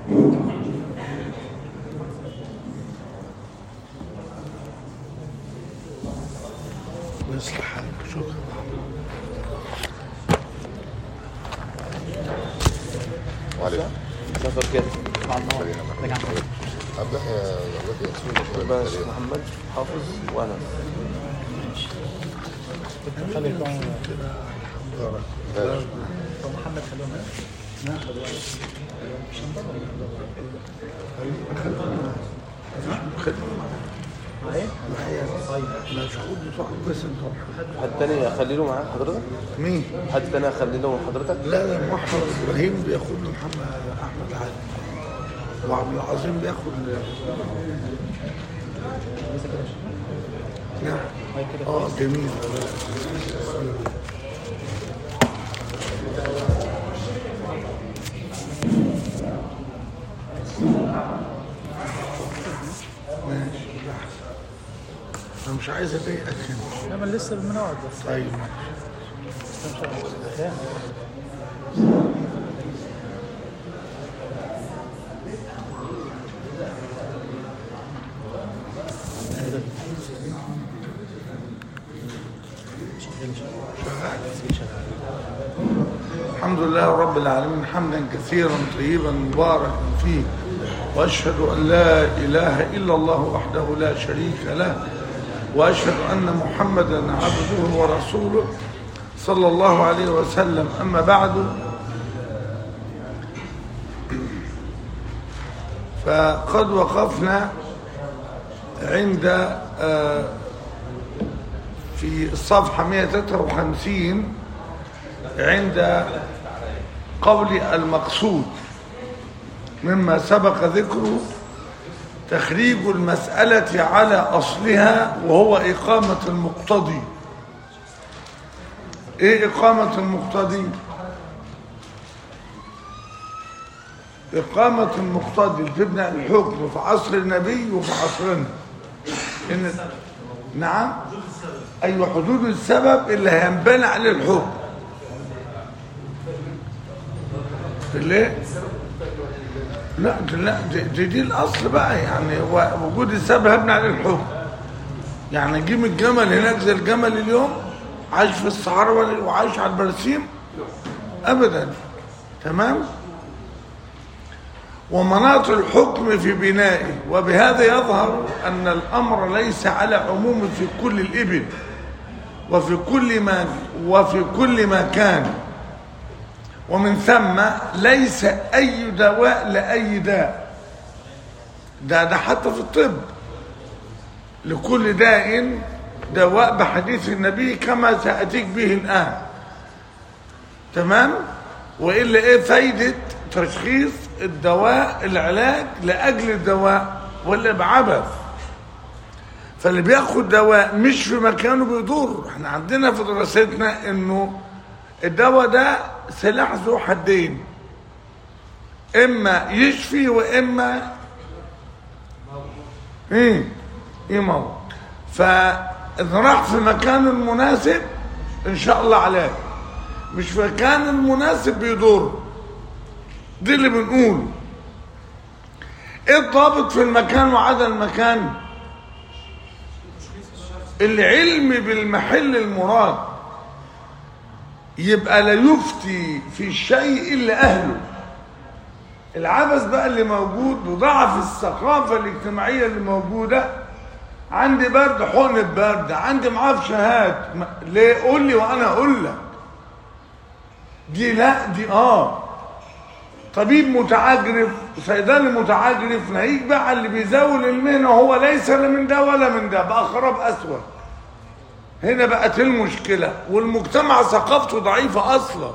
يصلح حالك شكرا وعليكم سافر كده أبدأ يا ولدي اسمه بس محمد حافظ وانا مشغول بصاحب بس انت حد تاني اخلي له معاك حضرتك مين؟ حد تاني اخلي له حضرتك لا لا محمد ابراهيم بياخد له محمد احمد علي وعبد العظيم بياخد نعم اه جميل ماشي لحظة. انا مش عايز اضايقك هنا لما لسه بنقعد بس طيب ماشي الحمد لله رب العالمين حمدا كثيرا طيبا مباركا فيه واشهد ان لا اله الا الله وحده لا شريك له واشهد ان محمدا عبده ورسوله صلى الله عليه وسلم اما بعد فقد وقفنا عند آه، في الصفحه 153 عند قول المقصود مما سبق ذكره تخريج المسألة على أصلها وهو إقامة المقتضي إيه إقامة المقتضي؟ إقامة المقتضي تبنى الحكم في عصر النبي وفي عصرنا إن نعم أيوة حدود السبب اللي هينبنى عليه الحكم ليه؟ لا دي لا دي, دي, دي الاصل بقى يعني هو وجود السبب هبني عليه الحكم يعني جيب الجمل هناك زي الجمل اليوم عايش في الصحراء ولا- وعايش على البرسيم ابدا تمام ومناط الحكم في بنائه وبهذا يظهر ان الامر ليس على عموم في كل الابل وفي كل ما وفي كل مكان ومن ثم ليس أي دواء لأي داء ده ده حتى في الطب لكل داء دواء بحديث النبي كما سأتيك به الآن تمام وإلا إيه فايدة تشخيص الدواء العلاج لأجل الدواء ولا بعبث فاللي بياخد دواء مش في مكانه بيضر احنا عندنا في دراستنا انه الدواء ده سلاح ذو حدين اما يشفي واما ايه يموت فاذا راح في مكانه المناسب ان شاء الله علاج مش في مكان المناسب بيضر دي اللي بنقول ايه الضابط في المكان وعدم المكان العلم بالمحل المراد يبقى لا يفتي في الشيء الا اهله العبث بقى اللي موجود وضعف الثقافه الاجتماعيه اللي موجوده عندي برد حقنه برد عندي معاه شهاد ما- ليه قول لي وانا اقول لك دي لا دي اه طبيب متعجرف صيدلي متعجرف ناهيك بقى على اللي بيزاول المهنه هو ليس لا من ده ولا من ده بقى خراب اسود هنا بقت المشكلة والمجتمع ثقافته ضعيفة أصلا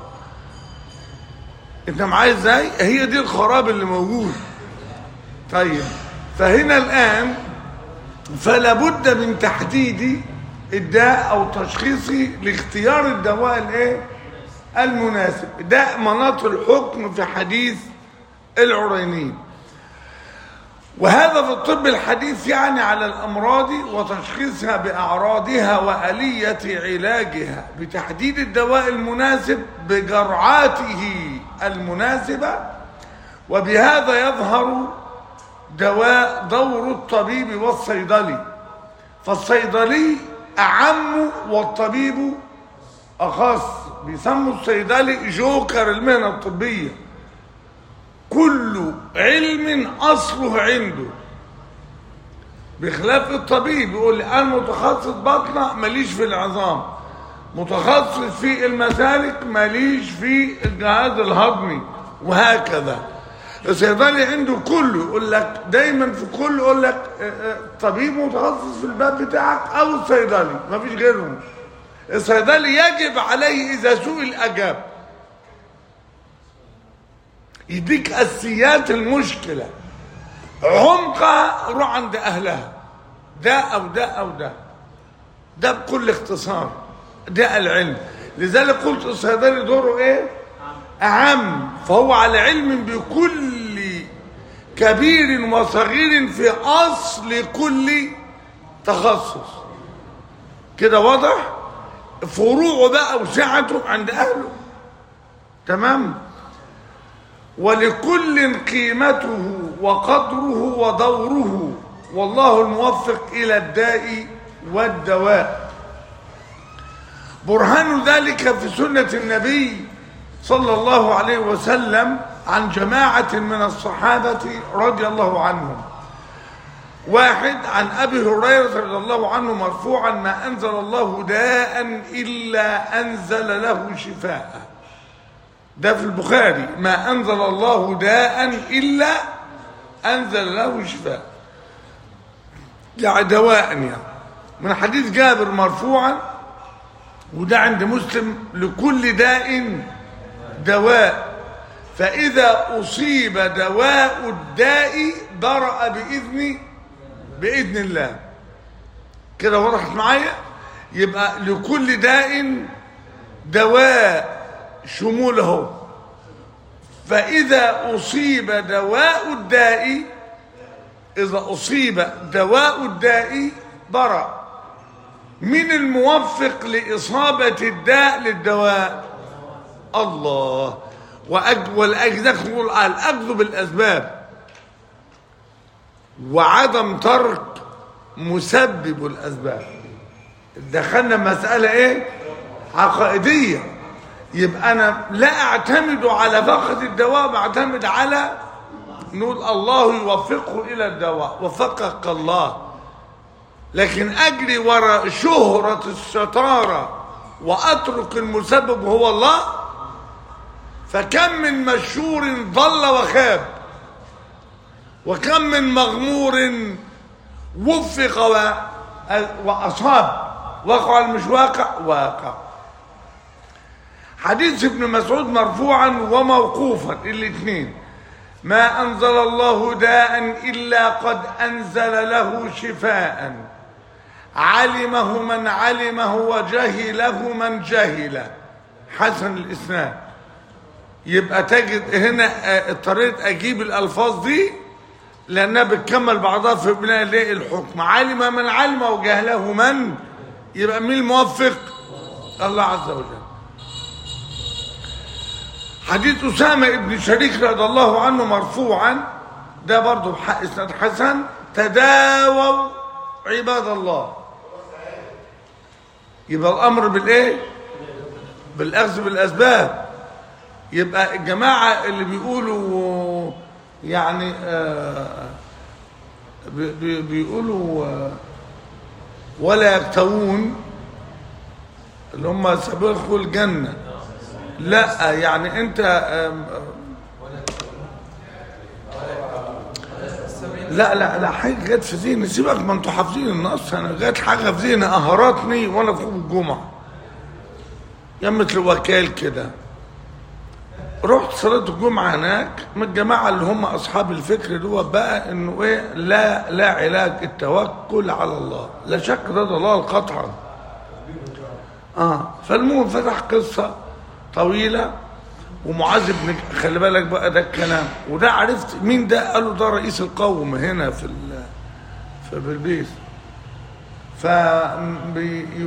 أنت معايا إزاي؟ هي دي الخراب اللي موجود طيب فهنا الآن فلا بد من تحديد الداء أو تشخيصه لاختيار الدواء الإيه؟ المناسب ده مناط الحكم في حديث العرينين وهذا في الطب الحديث يعني على الأمراض وتشخيصها بأعراضها وآلية علاجها بتحديد الدواء المناسب بجرعاته المناسبة وبهذا يظهر دواء دور الطبيب والصيدلي فالصيدلي أعم والطبيب أخص بيسموا الصيدلي جوكر المهنة الطبية كل علم أصله عنده بخلاف الطبيب يقول لي أنا متخصص بطنة ماليش في العظام متخصص في المسالك ماليش في الجهاز الهضمي وهكذا الصيدلي عنده كله يقول لك دايما في كله يقول لك آه، آه، طبيب متخصص في الباب بتاعك او الصيدلي مفيش غيرهم الصيدلي يجب عليه اذا سئل اجاب يديك اساسيات المشكله عمقها روح عند اهلها ده او ده او ده ده بكل اختصار ده العلم لذلك قلت الصيدلي دوره ايه اعم فهو على علم بكل كبير وصغير في اصل كل تخصص كده واضح فروعه بقى وسعته عند اهله تمام ولكل قيمته وقدره ودوره والله الموفق الى الداء والدواء برهان ذلك في سنه النبي صلى الله عليه وسلم عن جماعه من الصحابه رضي الله عنهم واحد عن ابي هريره رضي الله عنه مرفوعا ما انزل الله داء الا انزل له شفاء ده في البخاري ما انزل الله داء الا انزل له شفاء يعني دواء يعني من حديث جابر مرفوعا وده عند مسلم لكل داء دواء فإذا أصيب دواء الداء برأ بإذن بإذن الله كده وضحت معايا يبقى لكل داء دواء شموله فإذا أصيب دواء الداء إذا أصيب دواء الداء برأ من الموفق لإصابة الداء للدواء الله وأج والأجزاء نقول الأخذ بالأسباب وعدم ترك مسبب الأسباب دخلنا مسألة إيه عقائدية يبقى أنا لا أعتمد على فقط الدواء بعتمد على نقول الله يوفقه إلى الدواء وفقك الله لكن أجري وراء شهرة الشطارة وأترك المسبب هو الله فكم من مشهور ضل وخاب وكم من مغمور وفق و- وأصاب وقع مش واقع واقع حديث ابن مسعود مرفوعا وموقوفا الاثنين ما أنزل الله داء إلا قد أنزل له شفاء علمه من علمه وجهله من جهل حسن الإسناد يبقى تجد هنا آه، اضطريت أجيب الألفاظ دي لأنها بتكمل بعضها في بناء الايه؟ الحكم علم من علم وجهله من يبقى مين الموفق الله عز وجل حديث أسامة بن شريك رضي الله عنه مرفوعا ده برضه بحق إسناد حسن تداووا عباد الله يبقى الأمر بالإيه؟ بالأخذ بالأسباب يبقى الجماعة اللي بيقولوا يعني آه بي- بي- بيقولوا آه ولا يكتوون اللي هم سبقوا الجنة لا يعني انت آم، لا لا لا حاجه جت في ذهني سيبك ما انتوا حافظين النص انا جت حاجه في ذهني قهرتني وانا في الجمعه يا مثل وكال كده رحت صلاة الجمعة هناك من الجماعة اللي هم أصحاب الفكر دوت بقى إنه إيه لا لا علاج التوكل على الله لا شك ده ضلال قطعا اه فالمهم فتح قصة طويلة ومعاذ بن خلي بالك بقى ده الكلام وده عرفت مين ده قالوا ده رئيس القوم هنا في ال في بلبيس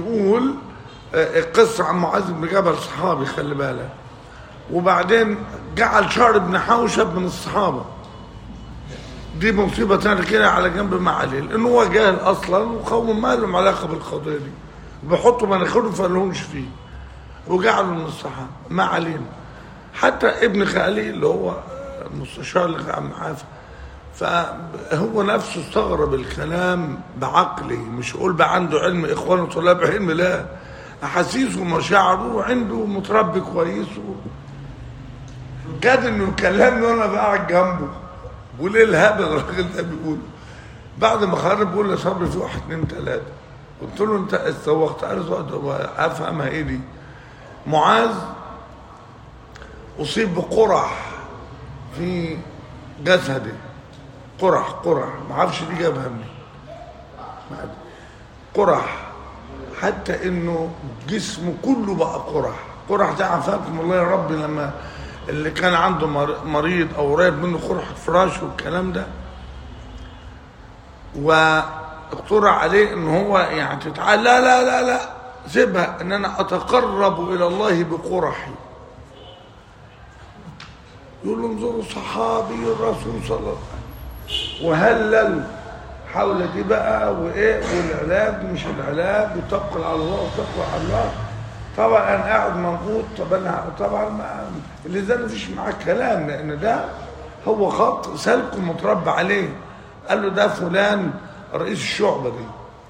فبيقول آه، القصة عن معاذ بن جبل صحابي خلي بالك وبعدين جعل شعر ابن حوشب من الصحابة دي مصيبة تانية كده على جنب ما عليه لأنه هو جاهل أصلا وقوم ما لهم علاقة بالقضية دي بيحطوا مناخيرهم فلهمش فيه وجعلوا من الصحابة ما علينا حتى ابن خالي اللي هو المستشار اللي كان معاه فهو نفسه استغرب الكلام بعقله مش يقول بقى عنده علم اخوانه طلاب علم لا احاسيسه ومشاعره وعنده متربي كويس و... كاد انه يكلمني وانا قاعد جنبه بقول ايه الهبل الراجل ده بيقول بعد ما خرج بيقول لي صبري في واحد اتنين تلاته قلت له انت استوقت عارف افهمها ايه دي معاذ اصيب بقرح في جسده قرح قرح ما اعرفش دي جابها منين ما أدري. قرح حتى انه جسمه كله بقى قرح قرح ده عافاكم الله يا رب لما اللي كان عنده مر- مريض او قريب منه قرحه فراش والكلام ده واقترح عليه ان هو يعني تتعال لا لا لا لا سيبها ان انا اتقرب الى الله بقرحي يقول له انظروا صحابي الرسول صلى الله عليه وسلم وهلل حول دي بقى وايه والعلاج مش العلاج وتوكل على الله وتقوى على الله طبعا انا قاعد منقوط طب انا طبعا ما اللي ده مفيش معاه كلام لان ده هو خط سلك متربى عليه قال له ده فلان رئيس الشعبه دي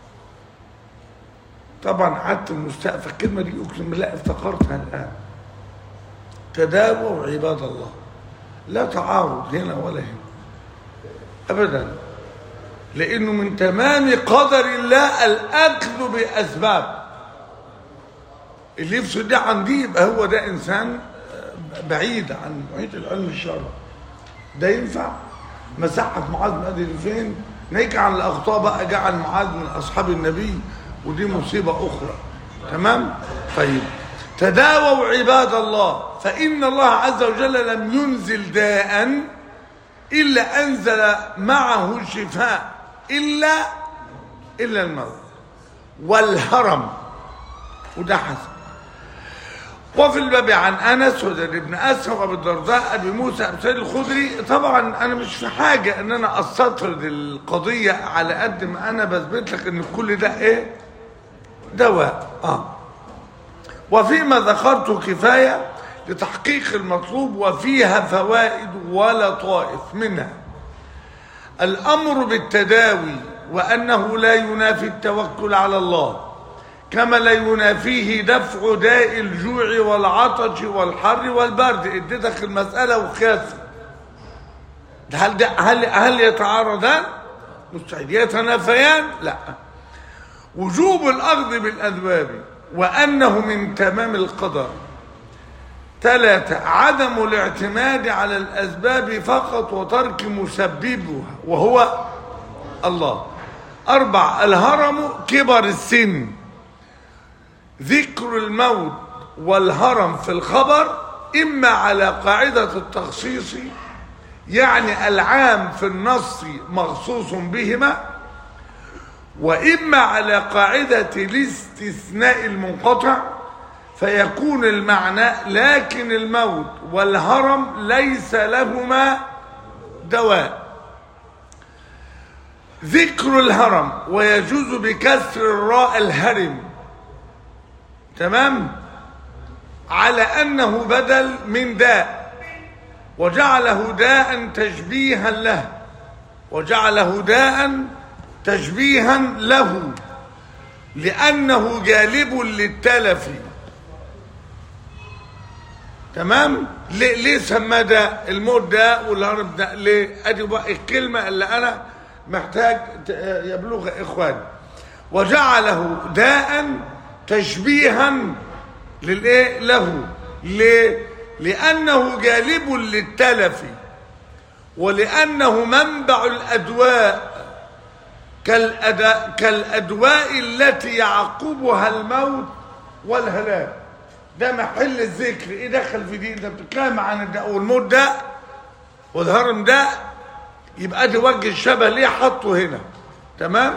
طبعا قعدت المستقفى الكلمه دي اقسم بالله افتكرتها الان تداووا عباد الله لا تعارض هنا ولا هنا ابدا لانه من تمام قدر الله الاخذ باسباب اللي يفسد ده عن دي يبقى هو ده انسان بعيد عن محيط العلم الشرعي ده ينفع مسحة معاذ بن ادي فين نيجي عن الاخطاء بقى جعل معاذ من اصحاب النبي ودي مصيبه اخرى تمام طيب تداووا عباد الله فان الله عز وجل لم ينزل داء الا انزل معه الشفاء الا الا الموت والهرم وده حسن وفي الباب عن انس وزيد بن اسلم وابي الدرداء ابي موسى ابي سعيد الخدري طبعا انا مش في حاجه ان انا استطرد القضيه على قد ما انا بثبت لك ان كل ده ايه دواء اه وفيما ذكرت كفايه لتحقيق المطلوب وفيها فوائد ولطائف منها الامر بالتداوي وانه لا ينافي التوكل على الله كما لا ينافيه دفع داء الجوع والعطش والحر والبرد اديتك المسألة وخاف هل ده هل هل يتعارضان؟ مستحيل يتنافيان؟ لا وجوب الأخذ بالأسباب وأنه من تمام القدر ثلاثة عدم الاعتماد على الأسباب فقط وترك مسببها وهو الله أربعة الهرم كبر السن ذكر الموت والهرم في الخبر إما على قاعدة التخصيص يعني العام في النص مخصوص بهما وإما على قاعدة الاستثناء المنقطع فيكون المعنى لكن الموت والهرم ليس لهما دواء ذكر الهرم ويجوز بكسر الراء الهرم تمام على انه بدل من داء وجعله داء تشبيها له وجعله داء تشبيها له لانه جالب للتلف تمام ليه, ليه سماه ده الموت ده والهرب ده ليه ادي بقى الكلمه اللي انا محتاج يبلغ اخواني وجعله داء تشبيها للايه له ليه لانه جالب للتلف ولانه منبع الادواء كالأداء كالادواء التي يعقبها الموت والهلاك ده محل الذكر ايه دخل في دي انت بتتكلم عن الداء والموت ده والهرم ده يبقى دي وجه الشبه ليه حطه هنا تمام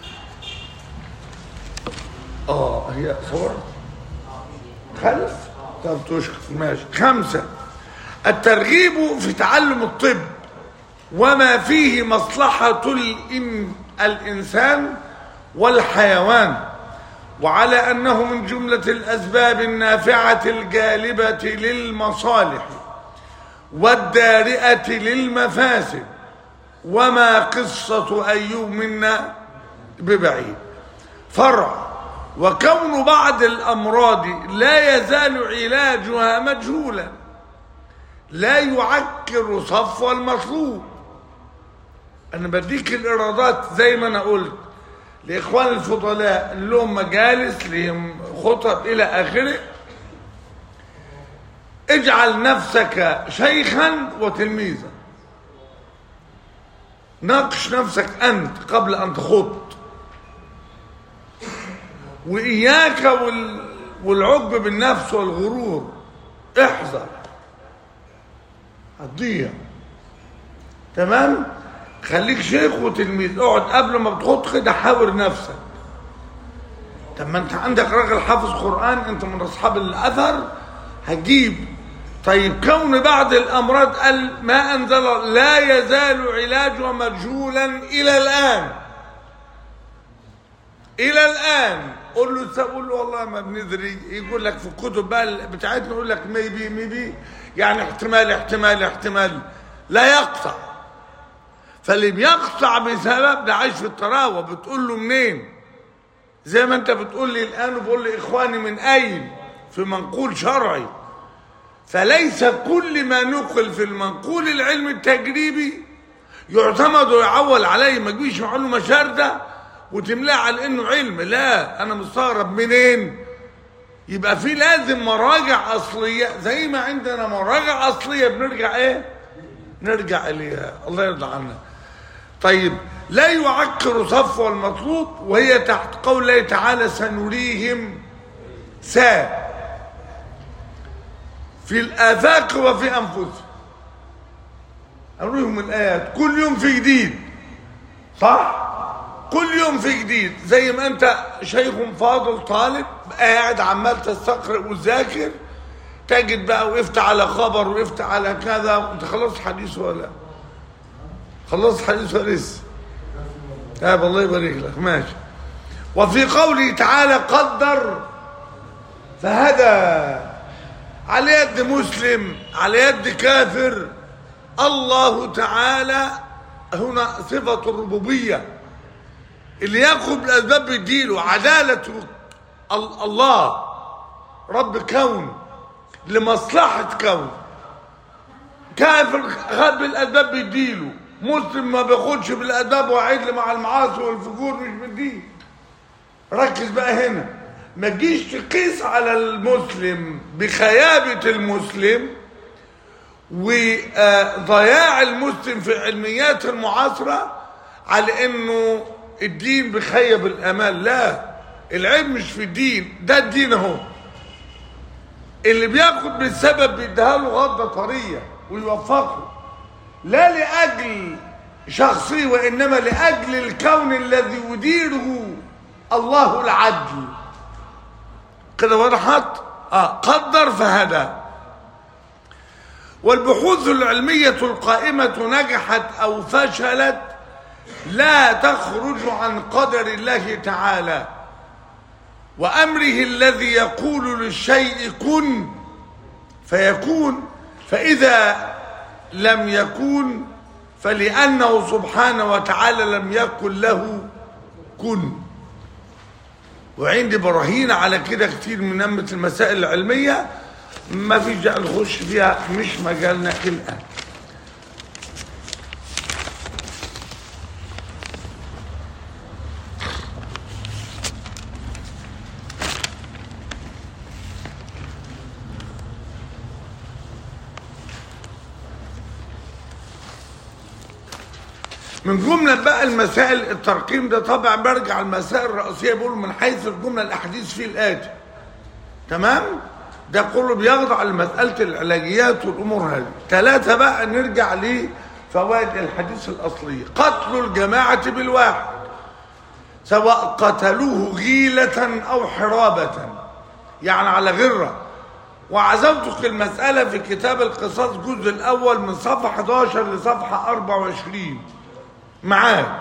اه هي صور خلف طب تشكر ماشي خمسة الترغيب في تعلم الطب وما فيه مصلحة الإن الإنسان والحيوان وعلى أنه من جملة الأسباب النافعة الجالبة للمصالح والدارئة للمفاسد وما قصة أيوب منا ببعيد فرع وكون بعض الأمراض لا يزال علاجها مجهولا لا يعكر صفو المطلوب أنا بديك الإرادات زي ما أنا قلت لإخوان الفضلاء لهم مجالس لهم خطب إلى آخره اجعل نفسك شيخا وتلميذا ناقش نفسك أنت قبل أن تخط وإياك وال... والعجب بالنفس والغرور احذر هتضيع تمام خليك شيخ وتلميذ اقعد قبل ما بتخط كده حاور نفسك طب ما انت عندك راجل حافظ قرآن انت من اصحاب الاثر هتجيب طيب كون بعض الامراض قال ما انزل لا يزال علاجها مجهولا الى الان الى الان قول له قول له والله ما بندري يقول لك في الكتب بقى بتاعتنا يقول لك ميبي ميبي يعني احتمال احتمال احتمال لا يقطع فاللي بيقطع بسبب ده عايش في الطراوه بتقول له منين زي ما انت بتقول لي الان وبقول لي اخواني من اين في منقول شرعي فليس كل ما نقل في المنقول العلمي التجريبي يعتمد ويعول عليه ما تجيش له مشارده وتملاه على انه علم لا انا مستغرب منين يبقى في لازم مراجع اصليه زي ما عندنا مراجع اصليه بنرجع ايه نرجع اليها الله يرضى عنا طيب لا يعكر صفو المطلوب وهي تحت قول الله تعالى سنريهم سا في الآفاق وفي أنفسهم أريهم الآيات كل يوم في جديد صح كل يوم في جديد زي ما أنت شيخ فاضل طالب قاعد عمال تستقرئ وتذاكر تجد بقى وقفت على خبر وقفت على كذا وانت خلصت حديث ولا خلصت حديث ولا لسه طيب الله يبارك لك ماشي وفي قوله تعالى قدر فهدى على يد مسلم على يد كافر الله تعالى هنا صفة الربوبية اللي ياخذ بالأسباب بيديله عدالة الله رب كون لمصلحة كون كافر خد بالأسباب بيديله مسلم ما بياخدش بالأسباب وعيد مع المعاصي والفجور مش بيديه ركز بقى هنا ما تجيش تقيس على المسلم بخيابة المسلم وضياع المسلم في العلميات المعاصرة على انه الدين بخيب الامال لا العيب مش في الدين ده الدين اهو اللي بياخد بالسبب بيديها له غضه طريه ويوفقه لا لاجل شخصي وانما لاجل الكون الذي يديره الله العدل كده وضحت اه قدر فهدى والبحوث العلميه القائمه نجحت او فشلت لا تخرج عن قدر الله تعالى وامره الذي يقول للشيء كن فيكون فاذا لم يكون فلانه سبحانه وتعالى لم يكن له كن وعندي براهين على كده كتير من نمة المسائل العلمية ما في داعي نخش فيها مش مجالنا الآن من جملة بقى المسائل الترقيم ده طبعا برجع المسائل الرئيسية بقول من حيث الجملة الأحاديث فيه الآتي تمام ده كله بيخضع لمسألة العلاجيات والأمور هذه ثلاثة بقى نرجع لفوائد الحديث الأصلية قتل الجماعة بالواحد سواء قتلوه غيلة أو حرابة يعني على غرة وعزمتك المسألة في كتاب القصاص الجزء الأول من صفحة 11 لصفحة 24 معاك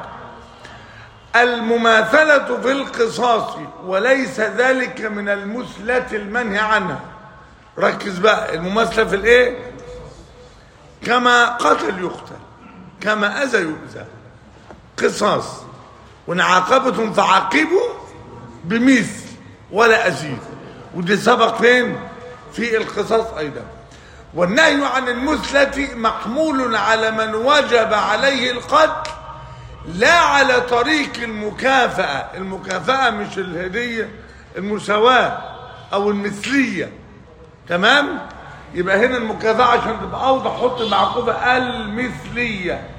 المماثلة في القصاص وليس ذلك من المثلة المنهي عنها ركز بقى المماثلة في الايه كما قتل يقتل كما أذى يؤذى قصاص وإن عاقبتم فعاقبوا بمثل ولا أزيد ودي سبق فين في القصاص أيضا والنهي عن المثلة محمول على من وجب عليه القتل لا على طريق المكافأة المكافأة مش الهدية المساواة أو المثلية تمام يبقى هنا المكافأة عشان تبقى أوضح حط المعقوبة المثلية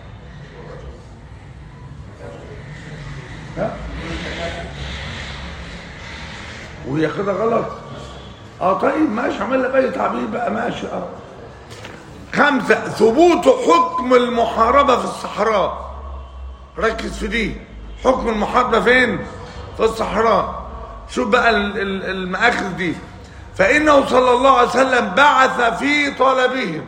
ها؟ وهي كده غلط اه طيب ماشي عمل لك اي تعبير بقى ماشي اه خمسة ثبوت حكم المحاربة في الصحراء ركز في دي حكم المحاربة فين في الصحراء شوف بقى ال- ال- المآخذ دي فإنه صلى الله عليه وسلم بعث في طلبهم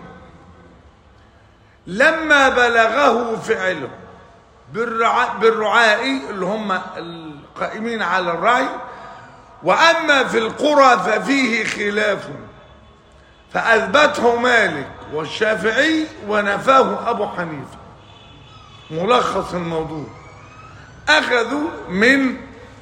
لما بلغه فعله بالرعاء, بالرعاء اللي هم القائمين على الرعي وأما في القرى ففيه خلاف فأثبته مالك والشافعي ونفاه أبو حنيفة ملخص الموضوع أخذوا من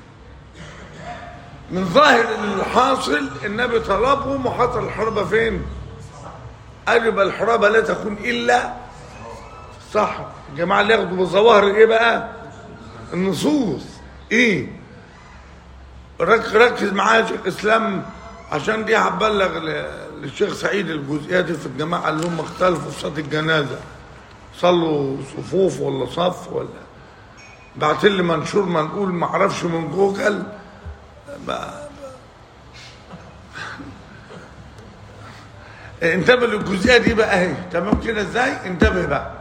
من ظاهر الحاصل النبي طلبهم وحصل الحربة فين قالوا يبقى الحربة لا تكون إلا صح الجماعة اللي ياخدوا بظواهر ايه بقى النصوص ايه رك- ركز معايا يا شيخ اسلام عشان دي هبلغ ل- للشيخ سعيد الجزئيه دي في الجماعه اللي هم اختلفوا في صلاه الجنازه صلوا صفوف ولا صف ولا بعت لي منشور منقول ما اعرفش من جوجل ب- انتبه للجزئيه دي بقى اهي تمام كده ازاي انتبه بقى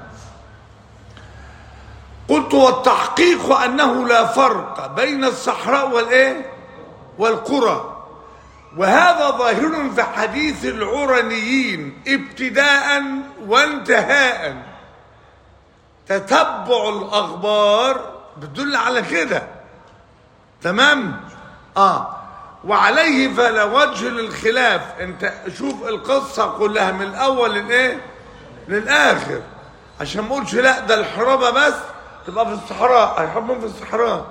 قلت والتحقيق انه لا فرق بين الصحراء والايه والقرى وهذا ظاهر في حديث العرنيين ابتداء وانتهاء تتبع الاخبار بتدل على كده تمام اه وعليه فلا وجه للخلاف انت شوف القصه كلها من الاول للايه للاخر عشان ما اقولش لا ده الحرابه بس تبقى في الصحراء هيحربون في الصحراء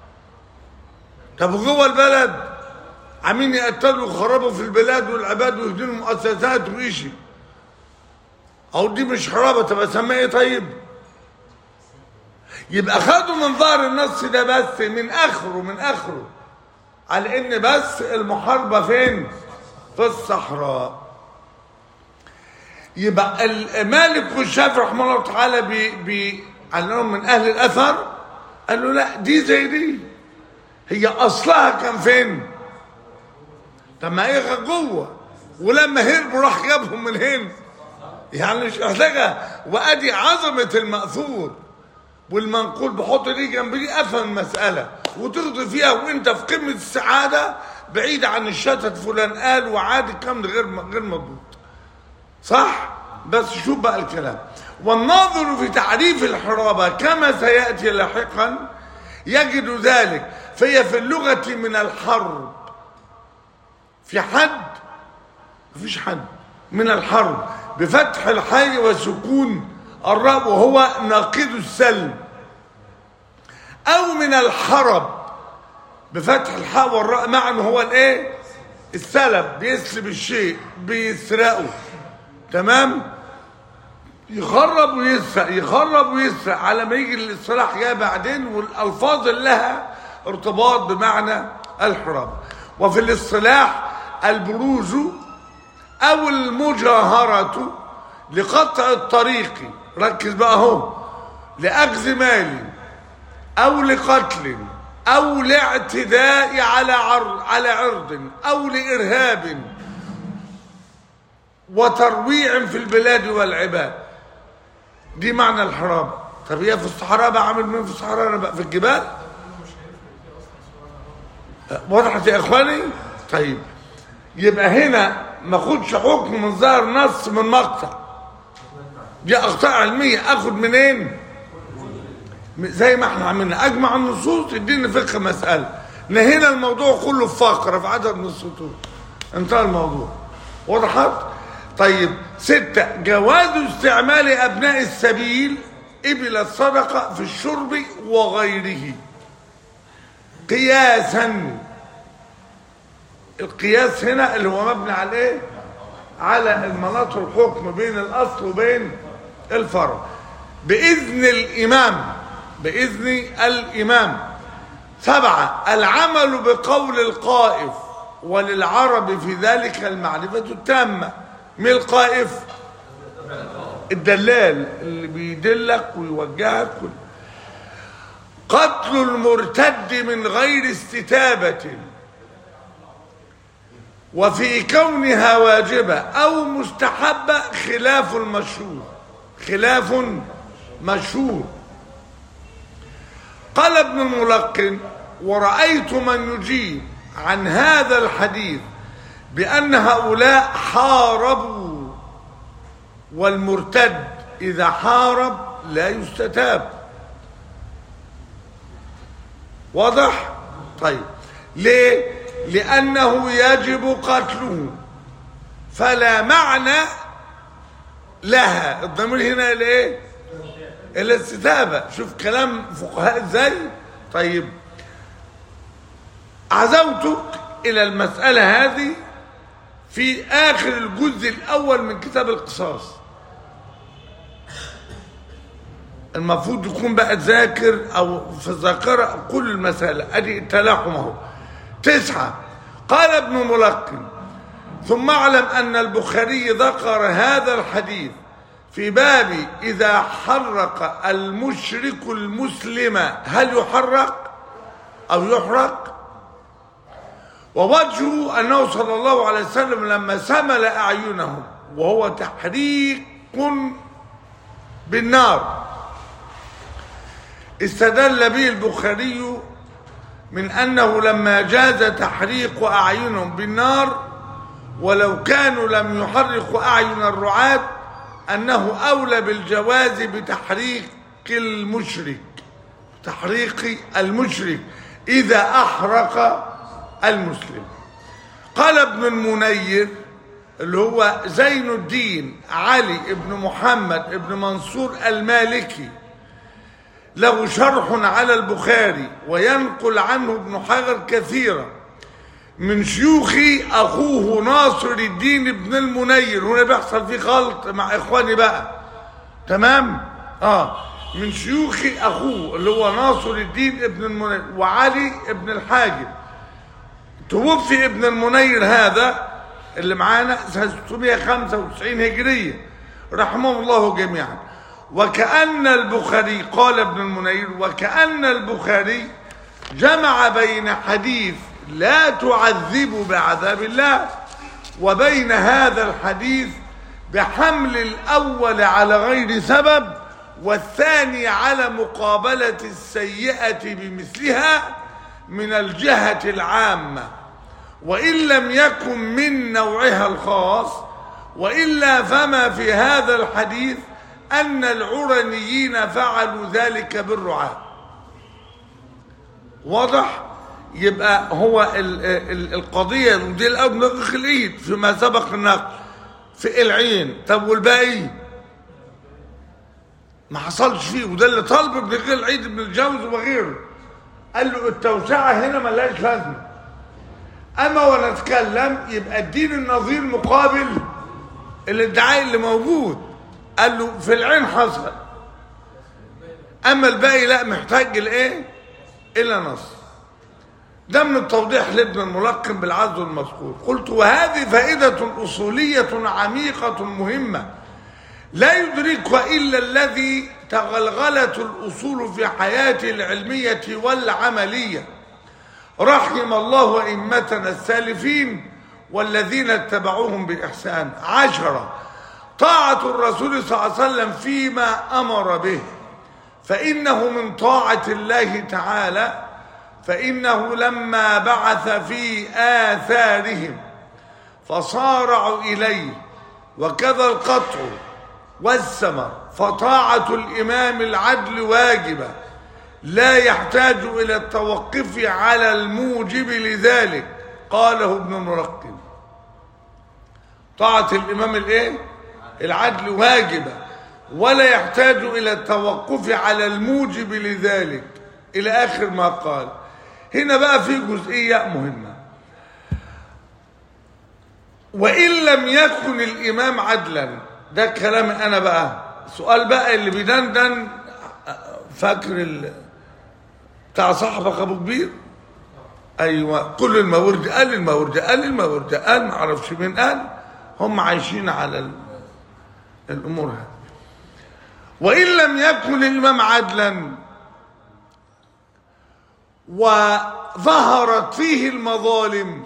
طب وجوه البلد عاملين يقتلوا ويخربوا في البلاد والعباد ويهدموا مؤسسات وإشي أو دي مش حرابة طب أسميها إيه طيب؟ يبقى خدوا من ظهر النص ده بس من آخره من آخره على إن بس المحاربة فين؟ في الصحراء يبقى المالك والشافعي رحمه الله تعالى بي بي علمهم من اهل الاثر قال له لا دي زي دي هي اصلها كان فين طب ما هي كانت جوه ولما هربوا راح جابهم من هنا يعني مش محتاجه وادي عظمه الماثور والمنقول بحط دي جنب دي افهم المساله وترضي فيها وانت في قمه السعاده بعيد عن الشتت فلان قال وعاد الكلام ده غير غير مضبوط صح بس شوف بقى الكلام والناظر في تعريف الحرابة كما سيأتي لاحقا يجد ذلك فهي في اللغة من الحرب في حد مفيش حد من الحرب بفتح الحي وسكون الراء وهو ناقض السلم او من الحرب بفتح الحاء والراء معا هو الايه السلب بيسلب الشيء بيسرقه تمام يخرب ويسرق يخرب ويسرق على ما يجي الاصطلاح جاي بعدين والالفاظ اللي لها ارتباط بمعنى الحراب وفي الاصطلاح البروز او المجاهرة لقطع الطريق ركز بقى اهو لاخذ مال او لقتل او لاعتداء على عرض على عرض او لارهاب وترويع في البلاد والعباد دي معنى الحرابة طب هي في الصحراء بقى عامل مين في الصحراء انا بقى في الجبال وضحت يا اخواني طيب يبقى هنا ما اخدش حكم من ظاهر نص من مقطع دي اخطاء علميه اخد منين زي ما احنا عملنا اجمع النصوص يديني فقه مساله نهينا الموضوع كله في فقره في عدد من السطور انتهى الموضوع وضحت طيب ستة جواز استعمال أبناء السبيل إبل الصدقة في الشرب وغيره قياسا القياس هنا اللي هو مبني على ايه على المناط الحكم بين الأصل وبين الفرع بإذن الإمام بإذن الإمام سبعة العمل بقول القائف وللعرب في ذلك المعرفة التامة من القائف الدلال اللي بيدلك ويوجهك قتل المرتد من غير استتابة وفي كونها واجبة أو مستحبة خلاف المشهور خلاف مشهور قال ابن الملقن ورأيت من يجيب عن هذا الحديث بأن هؤلاء حاربوا والمرتد إذا حارب لا يستتاب واضح؟ طيب ليه؟ لأنه يجب قتله فلا معنى لها الضمير هنا الايه؟ الاستتابة شوف كلام فقهاء ازاي؟ طيب عزوتك إلى المسألة هذه في آخر الجزء الأول من كتاب القصاص المفروض يكون بقى ذاكر أو في الذاكرة كل المسألة أدي التلاحم أهو تسعة قال ابن ملقن ثم اعلم أن البخاري ذكر هذا الحديث في باب إذا حرق المشرك المسلم هل يحرق أو يحرق ووجهه أنه صلى الله عليه وسلم لما سمل أعينهم وهو تحريق بالنار استدل به البخاري من أنه لما جاز تحريق أعينهم بالنار ولو كانوا لم يحرقوا أعين الرعاة أنه أولى بالجواز بتحريق المشرك تحريق المشرك إذا أحرق المسلم قال ابن المنير اللي هو زين الدين علي ابن محمد ابن منصور المالكي له شرح على البخاري وينقل عنه ابن حجر كثيرا من شيوخ اخوه ناصر الدين ابن المنير هنا بيحصل فيه خلط مع اخواني بقى تمام اه من شيوخ اخوه اللي هو ناصر الدين ابن المنير وعلي ابن الحاجب توفي ابن المنير هذا اللي معانا سنة 695 هجرية رحمه الله جميعا وكأن البخاري قال ابن المنير وكأن البخاري جمع بين حديث لا تعذبوا بعذاب الله وبين هذا الحديث بحمل الأول على غير سبب والثاني على مقابلة السيئة بمثلها من الجهة العامة وإن لم يكن من نوعها الخاص وإلا فما في هذا الحديث أن العرنيين فعلوا ذلك بالرعاة واضح يبقى هو ال ال القضية دي الأول نقخ الإيد فيما سبق النقل في العين طب والباقي ما حصلش فيه وده اللي طالب ابن غير العيد ابن الجوز وغيره قال له التوسعة هنا ملهاش لازمة أما ونتكلم يبقى الدين النظير مقابل الادعاء اللي موجود قال له في العين حصل أما الباقي لا محتاج الإيه إلى نص ده من التوضيح لابن الملقن بالعز المذكور قلت وهذه فائدة أصولية عميقة مهمة لا يدركها إلا الذي تغلغلت الأصول في حياته العلمية والعملية رحم الله أئمتنا السالفين والذين اتبعوهم بإحسان عشرة طاعة الرسول صلى الله عليه وسلم فيما أمر به فإنه من طاعة الله تعالى فإنه لما بعث في آثارهم فصارعوا إليه وكذا القطع والسمر فطاعة الإمام العدل واجبة لا يحتاج إلى التوقف على الموجب لذلك قاله ابن الملقن طاعة الإمام الإيه؟ العدل واجبة ولا يحتاج إلى التوقف على الموجب لذلك إلى آخر ما قال هنا بقى في جزئية مهمة وإن لم يكن الإمام عدلا ده كلامي أنا بقى سؤال بقى اللي بيدندن فاكر ال... بتاع صاحبك أبو كبير أيوة كل المورد قال المورد قال المورد قال ما اعرفش مين قال هم عايشين على ال... الأمور هذه وإن لم يكن الإمام عدلا وظهرت فيه المظالم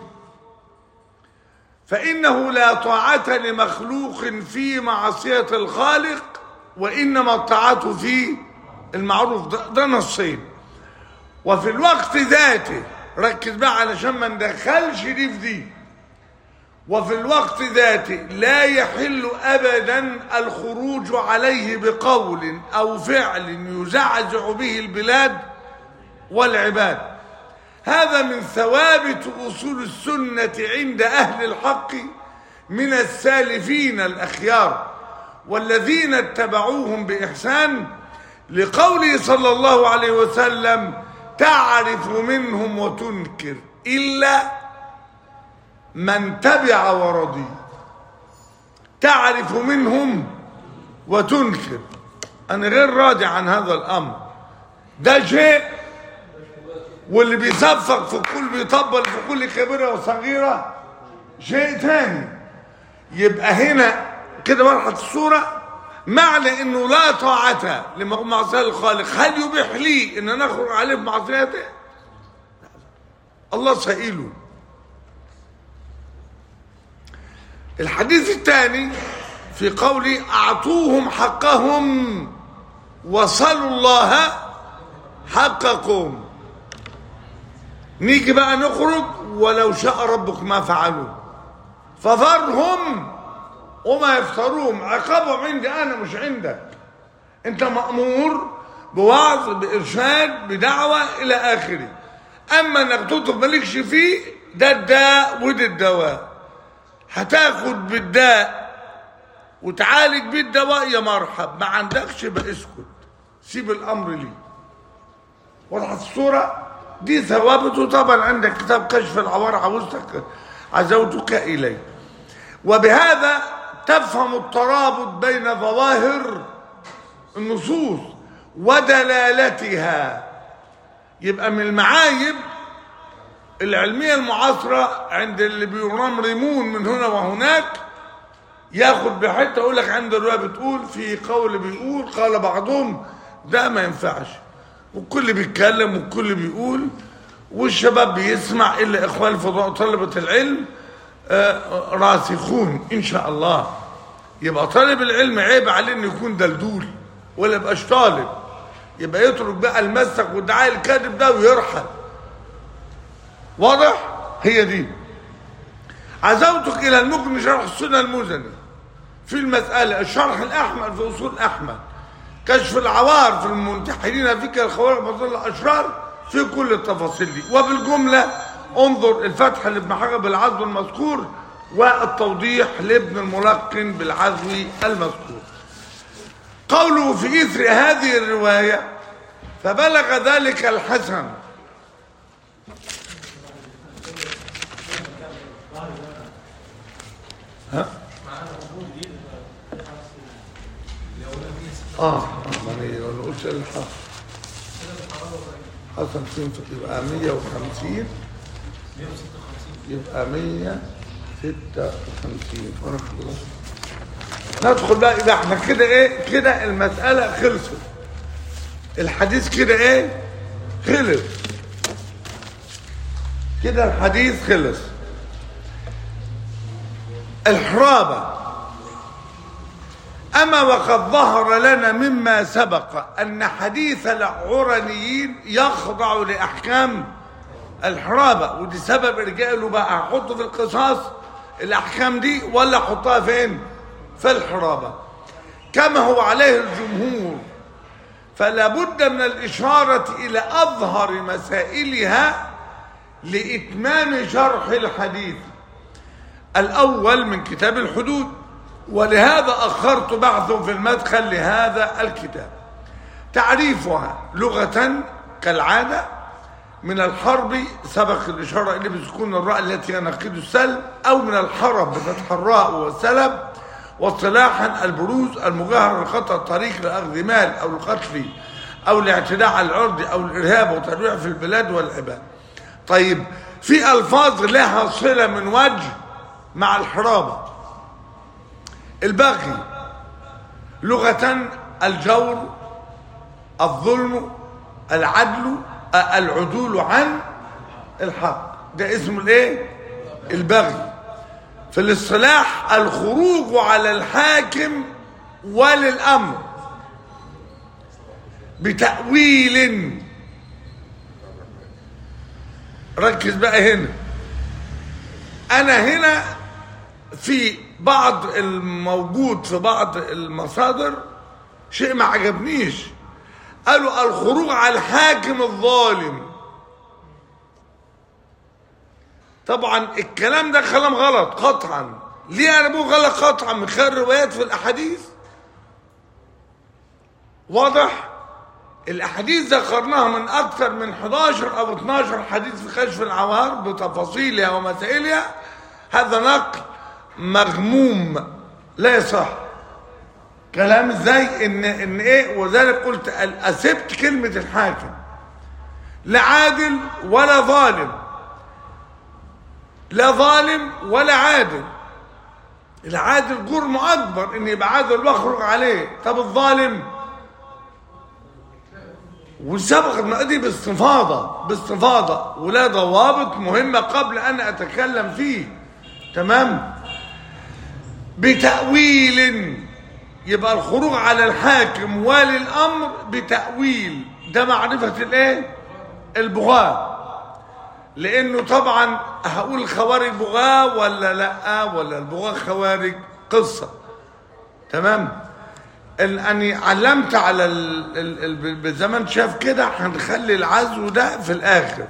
فإنه لا طاعة لمخلوق في معصية الخالق وإنما الطاعة في المعروف ده, ده نصين وفي الوقت ذاته ركز بقى علشان ما ندخلش دي في دي وفي الوقت ذاته لا يحل أبدا الخروج عليه بقول أو فعل يزعزع به البلاد والعباد هذا من ثوابت أصول السنة عند أهل الحق من السالفين الأخيار والذين اتبعوهم بإحسان لقوله صلى الله عليه وسلم تعرف منهم وتنكر إلا من تبع ورضي تعرف منهم وتنكر أنا غير راضي عن هذا الأمر ده شيء واللي بيصفق في كل بيطبل في كل كبيرة وصغيرة شيء تاني يبقى هنا كده مرحلة الصورة معنى انه لا طاعة لمعصية الخالق هل يبيح لي ان انا اخرج عليه بمعصيته الله سائله الحديث الثاني في قولي اعطوهم حقهم وصلوا الله حقكم نيجي بقى نخرج ولو شاء ربك ما فعلوا فذرهم وما يفتروهم عقابهم عندي انا مش عندك انت مامور بوعظ بارشاد بدعوه الى اخره اما انك تطلب مالكش فيه ده الداء وده الدواء هتاخد بالداء وتعالج بيه الدواء يا مرحب ما عندكش يبقى اسكت سيب الامر لي وضحت الصوره دي ثوابته طبعا عندك كتاب كشف العوار عاوزتك عزوتك اليه وبهذا تفهم الترابط بين ظواهر النصوص ودلالتها يبقى من المعايب العلمية المعاصرة عند اللي بيرمرمون من هنا وهناك ياخد بحته يقول لك عند الرواية بتقول في قول بيقول قال بعضهم ده ما ينفعش والكل بيتكلم والكل بيقول والشباب بيسمع الا اخوان فضاء طلبة العلم آه، راسخون ان شاء الله يبقى طالب العلم عيب عليه انه يكون دلدول ولا يبقاش طالب يبقى يترك بقى المسك والدعاء الكاذب ده ويرحل واضح هي دي عزوتك الى المغني شرح السنه المزني في المساله الشرح الاحمد في اصول احمد كشف العوار في المنتحرين فكر الخوارج مظل الاشرار في كل التفاصيل دي وبالجمله انظر الفتح لابن حجر بالعزو المذكور والتوضيح لابن الملقن بالعزو المذكور قوله في اثر هذه الروايه فبلغ ذلك الحسن ها اه اه ما انا ما قلتش الحق حسن فين يبقى 150 يبقى 156 وانا خلاص ندخل بقى اذا احنا كده ايه كده المسألة خلصت الحديث كده ايه خلص كده الحديث خلص الحرابة أما وقد ظهر لنا مما سبق أن حديث العرنيين يخضع لأحكام الحرابة ودي سبب رجاله بقى هحطه في القصاص الاحكام دي ولا احطها فين في الحرابه كما هو عليه الجمهور فلا بد من الاشاره الى اظهر مسائلها لاتمام شرح الحديث الاول من كتاب الحدود ولهذا اخرت بحثه في المدخل لهذا الكتاب تعريفها لغه كالعاده من الحرب سبق الإشارة إليه بسكون الراء التي ينقض السلب أو من الحرب بفتح الراء والسلب واصطلاحا البروز المجاهر لقطع الطريق لأخذ مال أو القتل أو الاعتداء على العرض أو الإرهاب وترويع في البلاد والعباد طيب في ألفاظ لها صلة من وجه مع الحرابة البغي لغة الجور الظلم العدل العدول عن الحق ده اسمه الايه البغي في الاصطلاح الخروج على الحاكم وللامر بتأويل ركز بقى هنا انا هنا في بعض الموجود في بعض المصادر شيء ما عجبنيش قالوا الخروج على الحاكم الظالم طبعا الكلام ده كلام غلط قطعا ليه انا بقول غلط قطعا من خلال الروايات في الاحاديث واضح الاحاديث ذكرناها من اكثر من 11 او 12 حديث في كشف العوار بتفاصيلها ومسائلها هذا نقل مغموم لا يصح كلام ازاي ان ان ايه وذلك قلت اسبت كلمه الحاكم لا عادل ولا ظالم لا ظالم ولا عادل العادل جرم اكبر ان يبقى عادل واخرج عليه طب الظالم وسبق المقادير باستفاضه باستفاضه ولا ضوابط مهمه قبل ان اتكلم فيه تمام بتاويل يبقى الخروج على الحاكم والي الامر بتاويل ده معرفه الايه البغاه لانه طبعا هقول الخوارج بغاه ولا لا ولا البغاه خوارج قصه تمام اني علمت على ال ال ال بالزمن شاف كده هنخلي العزو ده في الاخر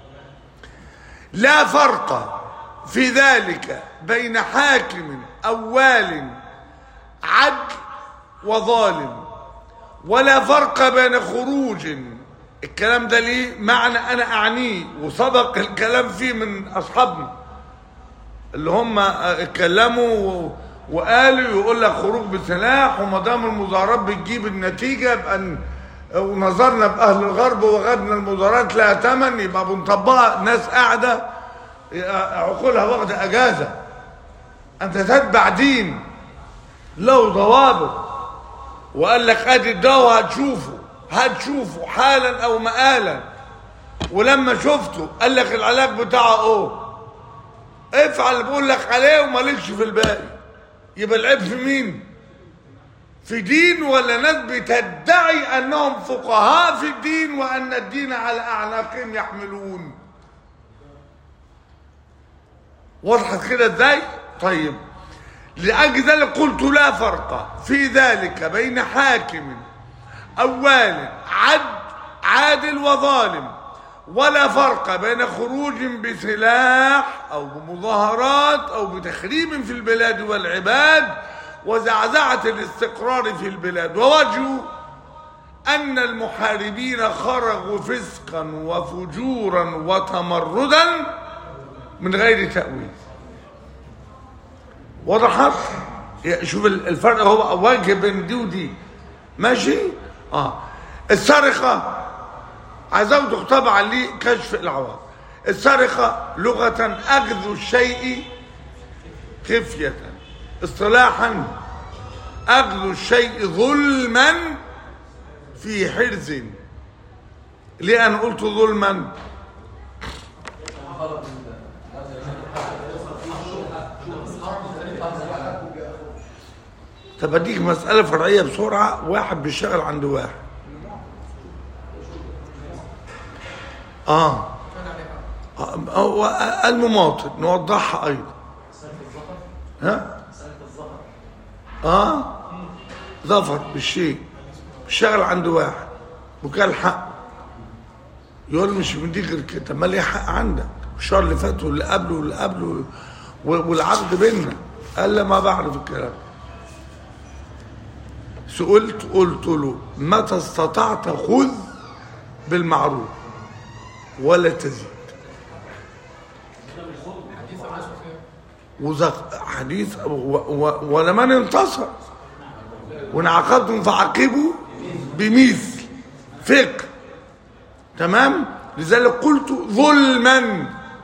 لا فرق في ذلك بين حاكم او وال عدل وظالم ولا فرق بين خروج الكلام ده ليه معنى انا اعنيه وسبق الكلام فيه من اصحابنا اللي هم اتكلموا وقالوا يقول لك خروج بسلاح وما دام المظاهرات بتجيب النتيجه يبقى ونظرنا باهل الغرب وغدنا المظاهرات لها ثمن يبقى بنطبقها ناس قاعده عقولها واخده اجازه انت تتبع دين له ضوابط وقال لك ادي الدواء هتشوفه هتشوفه حالا او مآلا ولما شفته قال لك العلاج بتاعه اهو افعل اللي بقول لك عليه ومالكش في الباقي يبقى العيب في مين في دين ولا ناس بتدعي انهم فقهاء في الدين وان الدين على اعناقهم يحملون وضحت كده ازاي طيب لاجل ذلك قلت لا فرق في ذلك بين حاكم او وال عد عادل وظالم ولا فرق بين خروج بسلاح او بمظاهرات او بتخريب في البلاد والعباد وزعزعه الاستقرار في البلاد ووجه ان المحاربين خرجوا فسقا وفجورا وتمردا من غير تاويل وضحت شوف الفرق هو وجه بين دي ودي ماشي اه السرقه عايزاه تختبع لي كشف العوار السرقه لغه اخذ الشيء خفيه اصطلاحا اخذ الشيء ظلما في حرز ليه انا قلت ظلما طب اديك مسألة فرعية بسرعة واحد بيشتغل عند واحد اه, آه. المماطل نوضحها ايضا ها اه ظفر بالشيء اشتغل عند واحد وكان حق يقول مش مديك غير كده ما ليه حق عندك الشهر اللي فات واللي قبله واللي قبله و- والعقد بينا قال لا ما بعرف الكلام سئلت قلت له متى استطعت خذ بالمعروف ولا تزيد وزق حديث و و ولمن انتصر وان عاقبتم فعاقبوا بمثل فقه تمام لذلك قلت ظلما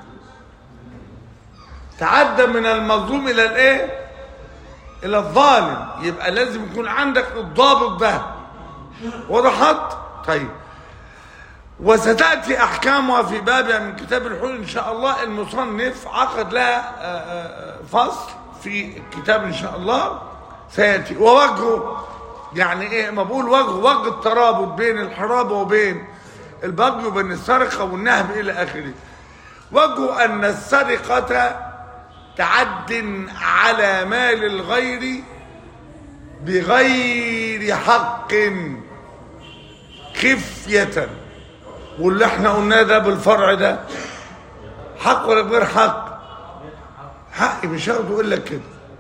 تعدى من المظلوم الى الايه الى الظالم يبقى لازم يكون عندك الضابط ده وضحت طيب وستاتي احكامها في بابها من كتاب الحدود ان شاء الله المصنف عقد لها آه، آه، فصل في الكتاب ان شاء الله سياتي ووجهه يعني ايه ما بقول وجه وجه الترابط بين الحرابه وبين البغي وبين السرقه والنهب الى اخره وجه ان السرقه تعد على مال الغير بغير حق خفيه واللي احنا قلناه ده بالفرع ده حق ولا بغير حق حق مش هاخده الا كده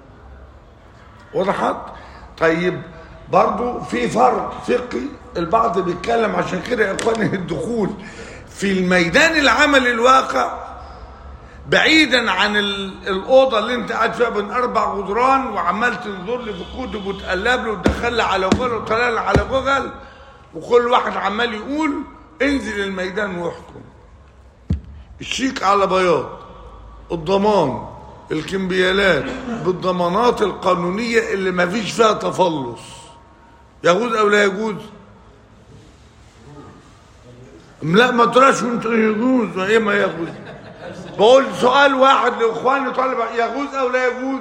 وضحت طيب برضو في فرق فقهي البعض بيتكلم عشان كده يا اخواني الدخول في الميدان العمل الواقع بعيدا عن ال- الاوضه اللي انت قاعد فيها بين اربع جدران وعمال تنظر لي في كتب وتقلب لي وتدخل لي على جوجل وتطلع لي على جوجل وكل واحد عمال يقول انزل الميدان واحكم الشيك على بياض الضمان الكمبيالات بالضمانات القانونية اللي ما فيش فيها تفلص يجوز او لا يجوز لا ما تقولش انت يجوز ايه ما يجوز بقول سؤال واحد لاخواني طالب يجوز او لا يجوز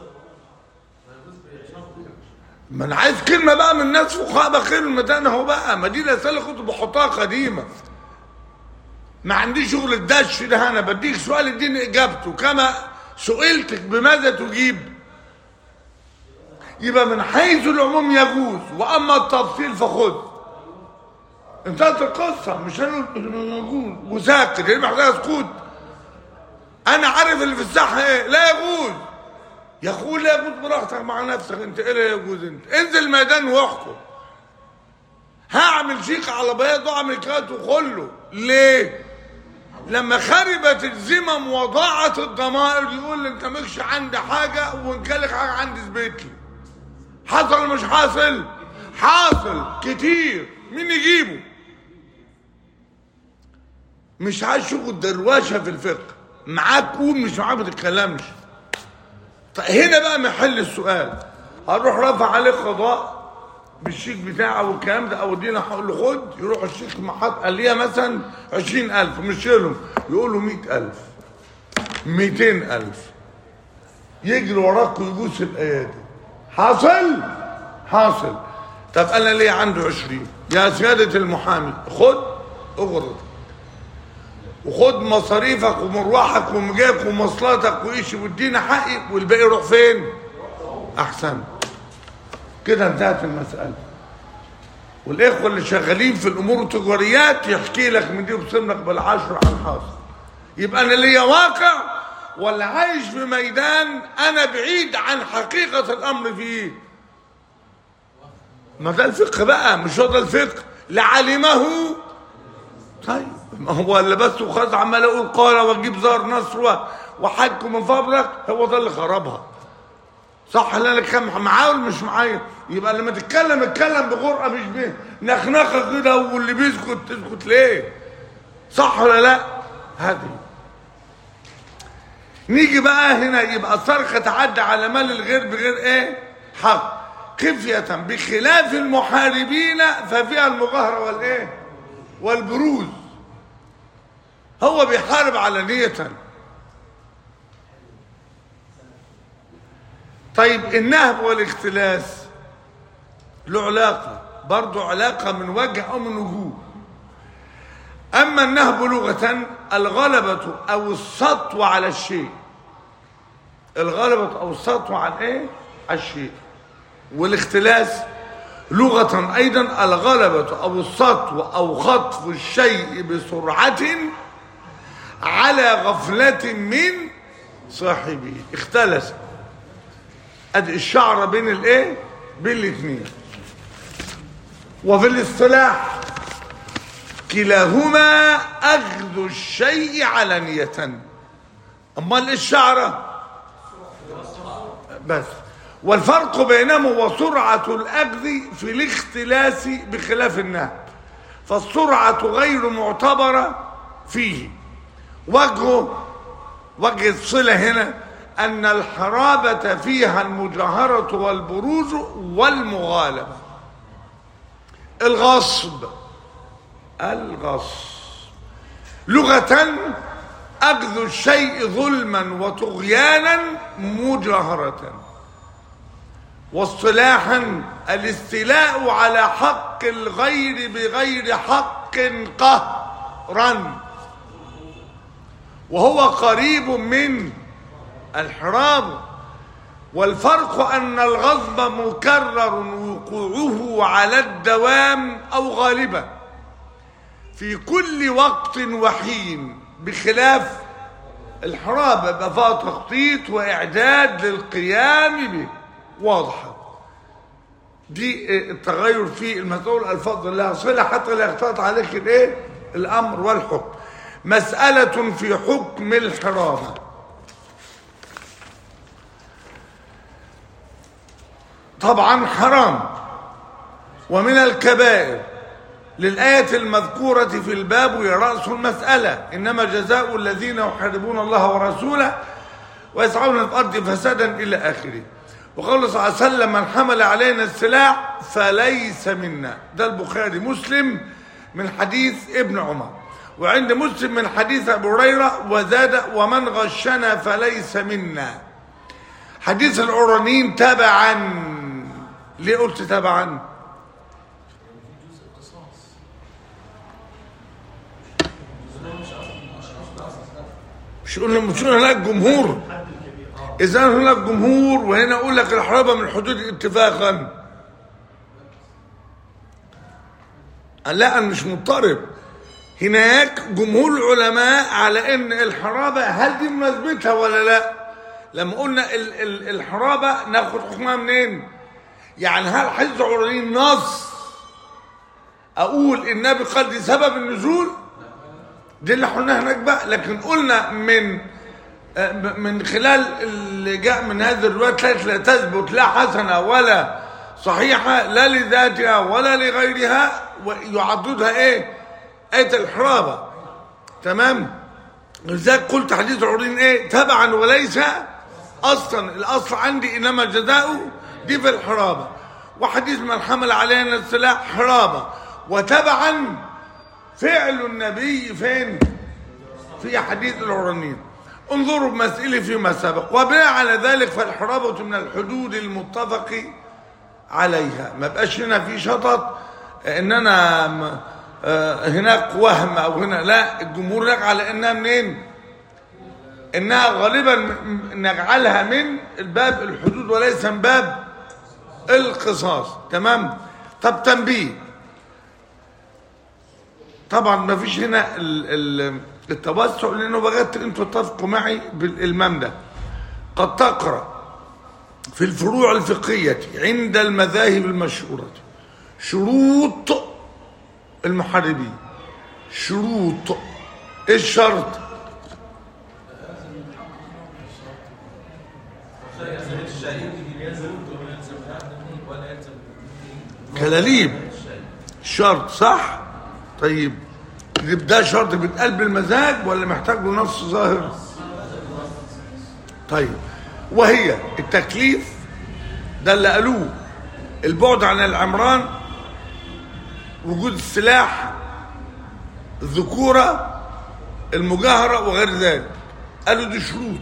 ما انا عايز كلمه بقى من الناس فقهاء بقى كلمه ده انا هو بقى ما دي الاسئله كنت بحطها قديمه ما عنديش شغل الدش ده انا بديك سؤال اديني اجابته كما سئلتك بماذا تجيب يبقى من حيث العموم يجوز واما التفصيل فخذ انتهت القصه مش انا يجوز وساكت اللي محتاج اسكت انا عارف اللي في الساحه ايه لا يجوز يا اخوي لا يجوز براحتك مع نفسك انت ايه لا يجوز انت انزل الميدان واحكم هعمل شيك على بياض واعمل كات وخله ليه لما خربت الذمم وضاعت الضمائر يقول لي انت مالكش عندي حاجه وان كان لك حاجه عندي اثبت لي حصل ولا مش حاصل حاصل كتير مين يجيبه مش عايز شغل دروشه في الفقه معاك قول مش معاك ما تتكلمش طيب هنا بقى محل السؤال هروح رافع عليه قضاء بالشيك بتاعه والكلام ده او ادينا هقول له خد يروح الشيك محط قال لي مثلا 20000 مش لهم يقول له 100000 200000 يجري وراك ويبوس الايادي حاصل حاصل طب انا ليه عنده 20 يا سياده المحامي خد اغرض وخد مصاريفك ومروحك ومجاك ومواصلاتك وإيش وادينا حقي والباقي يروح فين؟ أحسن كده انتهت المسألة والإخوة اللي شغالين في الأمور التجاريات يحكي لك من دي وبصم لك بالعشر عن حاصل يبقى أنا ليا واقع ولا عايش في ميدان أنا بعيد عن حقيقة الأمر فيه ما ده الفقه بقى مش هو ده الفقه لعلمه طيب ما هو اللي بس وخلاص عمال اقول قال واجيب زار نصر و- وحج من فضلك هو ده اللي خربها صح اللي انا كان معاه ولا مش معايا يبقى لما تتكلم اتكلم بجرأة مش به نخنخه كده واللي بيسكت تسكت ليه صح ولا لا هذه نيجي بقى هنا يبقى السرقه تعدى على مال الغير بغير ايه حق خفية بخلاف المحاربين ففيها المظاهرة والايه والبروز هو بيحارب علانية طيب النهب والاختلاس له علاقة برضه علاقة من وجه أو من وجوه أما النهب لغة الغلبة أو السطو على الشيء الغلبة أو السطو عن إيه؟ على الشيء والاختلاس لغة أيضا الغلبة أو السطو أو خطف الشيء بسرعة على غفلة من صاحبه اختلس ادي الشعره بين الايه بين الاثنين وفي الاصطلاح كلاهما اخذ الشيء علانيه امال إيه الشعره بس والفرق بينهما وسرعه الاخذ في الاختلاس بخلاف النهب فالسرعه غير معتبره فيه وجهه وجه الصلة هنا أن الحرابة فيها المجاهرة والبروز والمغالبة الغصب الغصب لغة أخذ الشيء ظلما وطغيانا مجاهرة واصطلاحا الاستيلاء على حق الغير بغير حق قهرا وهو قريب من الحرام والفرق أن الغضب مكرر وقوعه على الدوام أو غالبا في كل وقت وحين بخلاف الحرام يبقى فيها تخطيط وإعداد للقيام به واضحة دي التغير في المسؤول الألفاظ لها صلة حتى لا يختلط عليك الايه الأمر والحكم مسألة في حكم الحرامة طبعا حرام ومن الكبائر للآية المذكورة في الباب هي رأس المسألة إنما جزاء الذين يحاربون الله ورسوله ويسعون في الأرض فسادا إلى آخره وقال صلى الله عليه وسلم من حمل علينا السلاح فليس منا ده البخاري مسلم من حديث ابن عمر وعند مسلم من حديث ابو هريره وزاد ومن غشنا فليس منا حديث العرانيين تبعا ليه قلت تبعا مش قلنا مش قلنا هناك جمهور اذا هناك جمهور وهنا اقول لك الحرابه من حدود اتفاقا لا انا مش مضطرب هناك جمهور العلماء على ان الحرابة هل دي مناسبتها ولا لا لما قلنا ال ال الحرابة ناخد حكمها منين يعني هل حديث عرانين نص اقول النبي قال دي سبب النزول دي اللي قلناها هناك بقى لكن قلنا من من خلال اللي جاء من هذه الروايات لا تثبت لا حسنه ولا صحيحه لا لذاتها ولا لغيرها ويعضدها ايه آية الحرابة تمام لذلك قلت حديث العرين ايه تبعا وليس اصلا الاصل عندي انما جزاؤه دي في الحرابة وحديث من حمل علينا السلاح حرابة وتبعا فعل النبي فين في حديث العرانين انظروا بمسئلة فيما سبق وبناء على ذلك فالحرابة من الحدود المتفق عليها ما بقاش هنا في شطط ان انا هناك وهم او هنا لا الجمهور هناك على انها منين انها غالبا نجعلها من الباب الحدود وليس من باب القصاص تمام طب تنبيه طبعا ما فيش هنا التوسع لانه بغيت انتوا تتفقوا معي بالالمام ده قد تقرا في الفروع الفقهيه عند المذاهب المشهوره شروط المحاربين شروط ايه الشرط كلاليب شرط صح طيب ده شرط بيتقال بالمزاج ولا محتاج له نص ظاهر طيب وهي التكليف ده اللي قالوه البعد عن العمران وجود السلاح الذكورة المجاهرة وغير ذلك قالوا دي شروط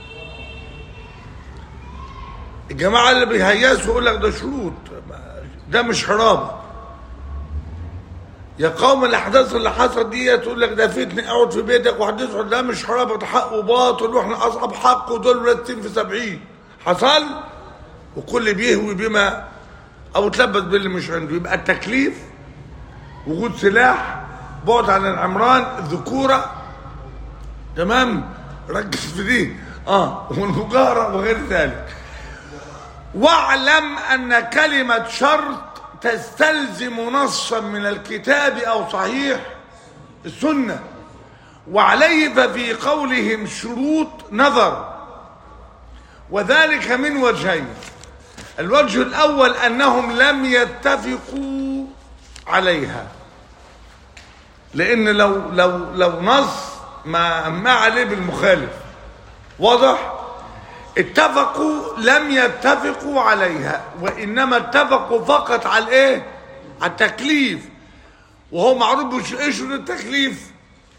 الجماعة اللي بيهيسوا يقول لك ده شروط ده مش حرام يا قوم الاحداث اللي حصلت دي تقول لك ده فتنه اقعد في بيتك وحدث ده مش رابط حق وباطل واحنا اصحاب حق ودول ولاد في سبعين حصل وكل بيهوي بما او تلبس باللي مش عنده يبقى التكليف وجود سلاح بعد عن العمران ذكوره تمام ركز في دي اه والمجاهره وغير ذلك واعلم ان كلمه شرط تستلزم نصا من الكتاب او صحيح السنه وعليه ففي قولهم شروط نظر وذلك من وجهين الوجه الاول انهم لم يتفقوا عليها لان لو لو لو نص ما ما عليه بالمخالف واضح اتفقوا لم يتفقوا عليها وانما اتفقوا فقط على الايه على التكليف وهو معروف مش ايه شنو التكليف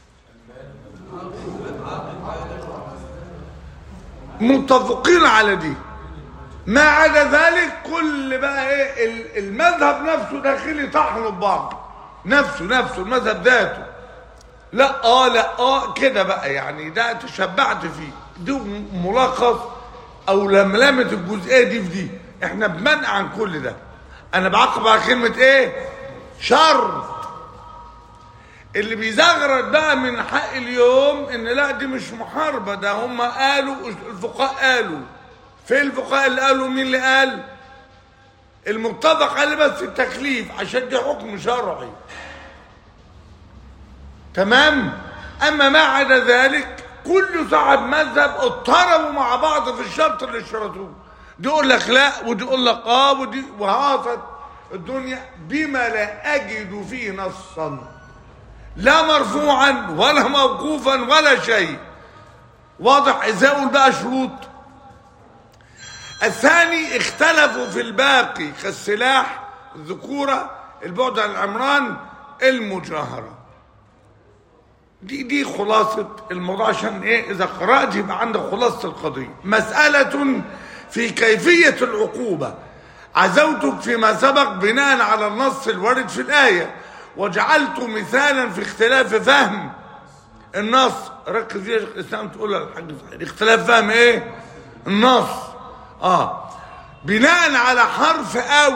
متفقين على دي ما عدا ذلك كل بقى ايه ال- المذهب نفسه داخلي طحن ببعض نفسه نفسه المذهب ذاته لا اه لا اه كده بقى يعني ده تشبعت فيه دي ملخص او لملمه الجزئيه دي في دي احنا بمنع عن كل ده انا بعقب على كلمه ايه شرط اللي بيزغرد بقى من حق اليوم ان لا دي مش محاربه ده هم قالوا الفقهاء قالوا في الفقهاء اللي قالوا مين اللي قال المتفق عليه بس التكليف عشان دي حكم شرعي تمام اما ما عدا ذلك كل صاحب مذهب اضطربوا مع بعض في الشرط اللي اشترطوه دي يقول لك لا ودي يقول لك اه ودي وهاصت الدنيا بما لا اجد فيه نصا لا مرفوعا ولا موقوفا ولا شيء واضح ازاي اقول بقى شروط الثاني اختلفوا في الباقي كالسلاح الذكوره البعد عن العمران المجاهره دي دي خلاصة الموضوع عشان ايه اذا قرأت يبقى عندك خلاصة القضية مسألة في كيفية العقوبة عزوتك فيما سبق بناء على النص الوارد في الآية وجعلت مثالا في اختلاف فهم النص ركز فيها شيخ الاسلام تقول الحاج صحيح اختلاف فهم ايه النص اه بناء على حرف او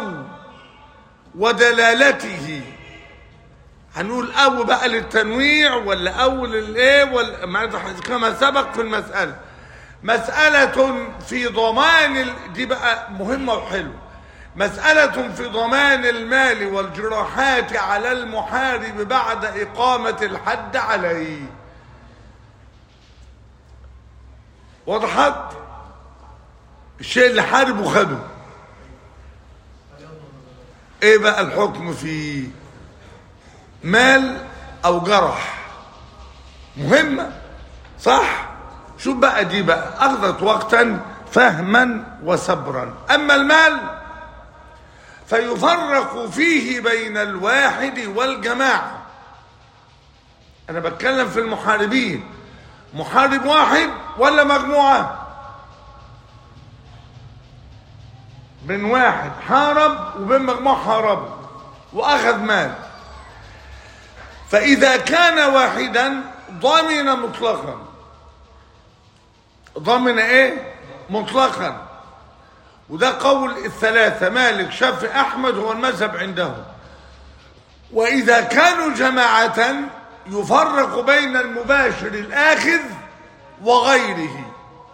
ودلالته هنقول او بقى للتنويع ولا او للايه ولا ما كما سبق في المساله مساله في ضمان ال... دي بقى مهمه وحلوه مساله في ضمان المال والجراحات على المحارب بعد اقامه الحد عليه وضحت الشيء اللي حارب وخده ايه بقى الحكم فيه مال او جرح مهمة صح شوف بقى دي بقى اخذت وقتا فهما وصبرا اما المال فيفرق فيه بين الواحد والجماعة انا بتكلم في المحاربين محارب واحد ولا مجموعة بين واحد حارب وبين مجموعة حاربوا واخذ مال فإذا كان واحدا ضمن مطلقا ضمن ايه مطلقا وده قول الثلاثة مالك شافعي أحمد هو المذهب عندهم وإذا كانوا جماعة يفرق بين المباشر الآخذ وغيره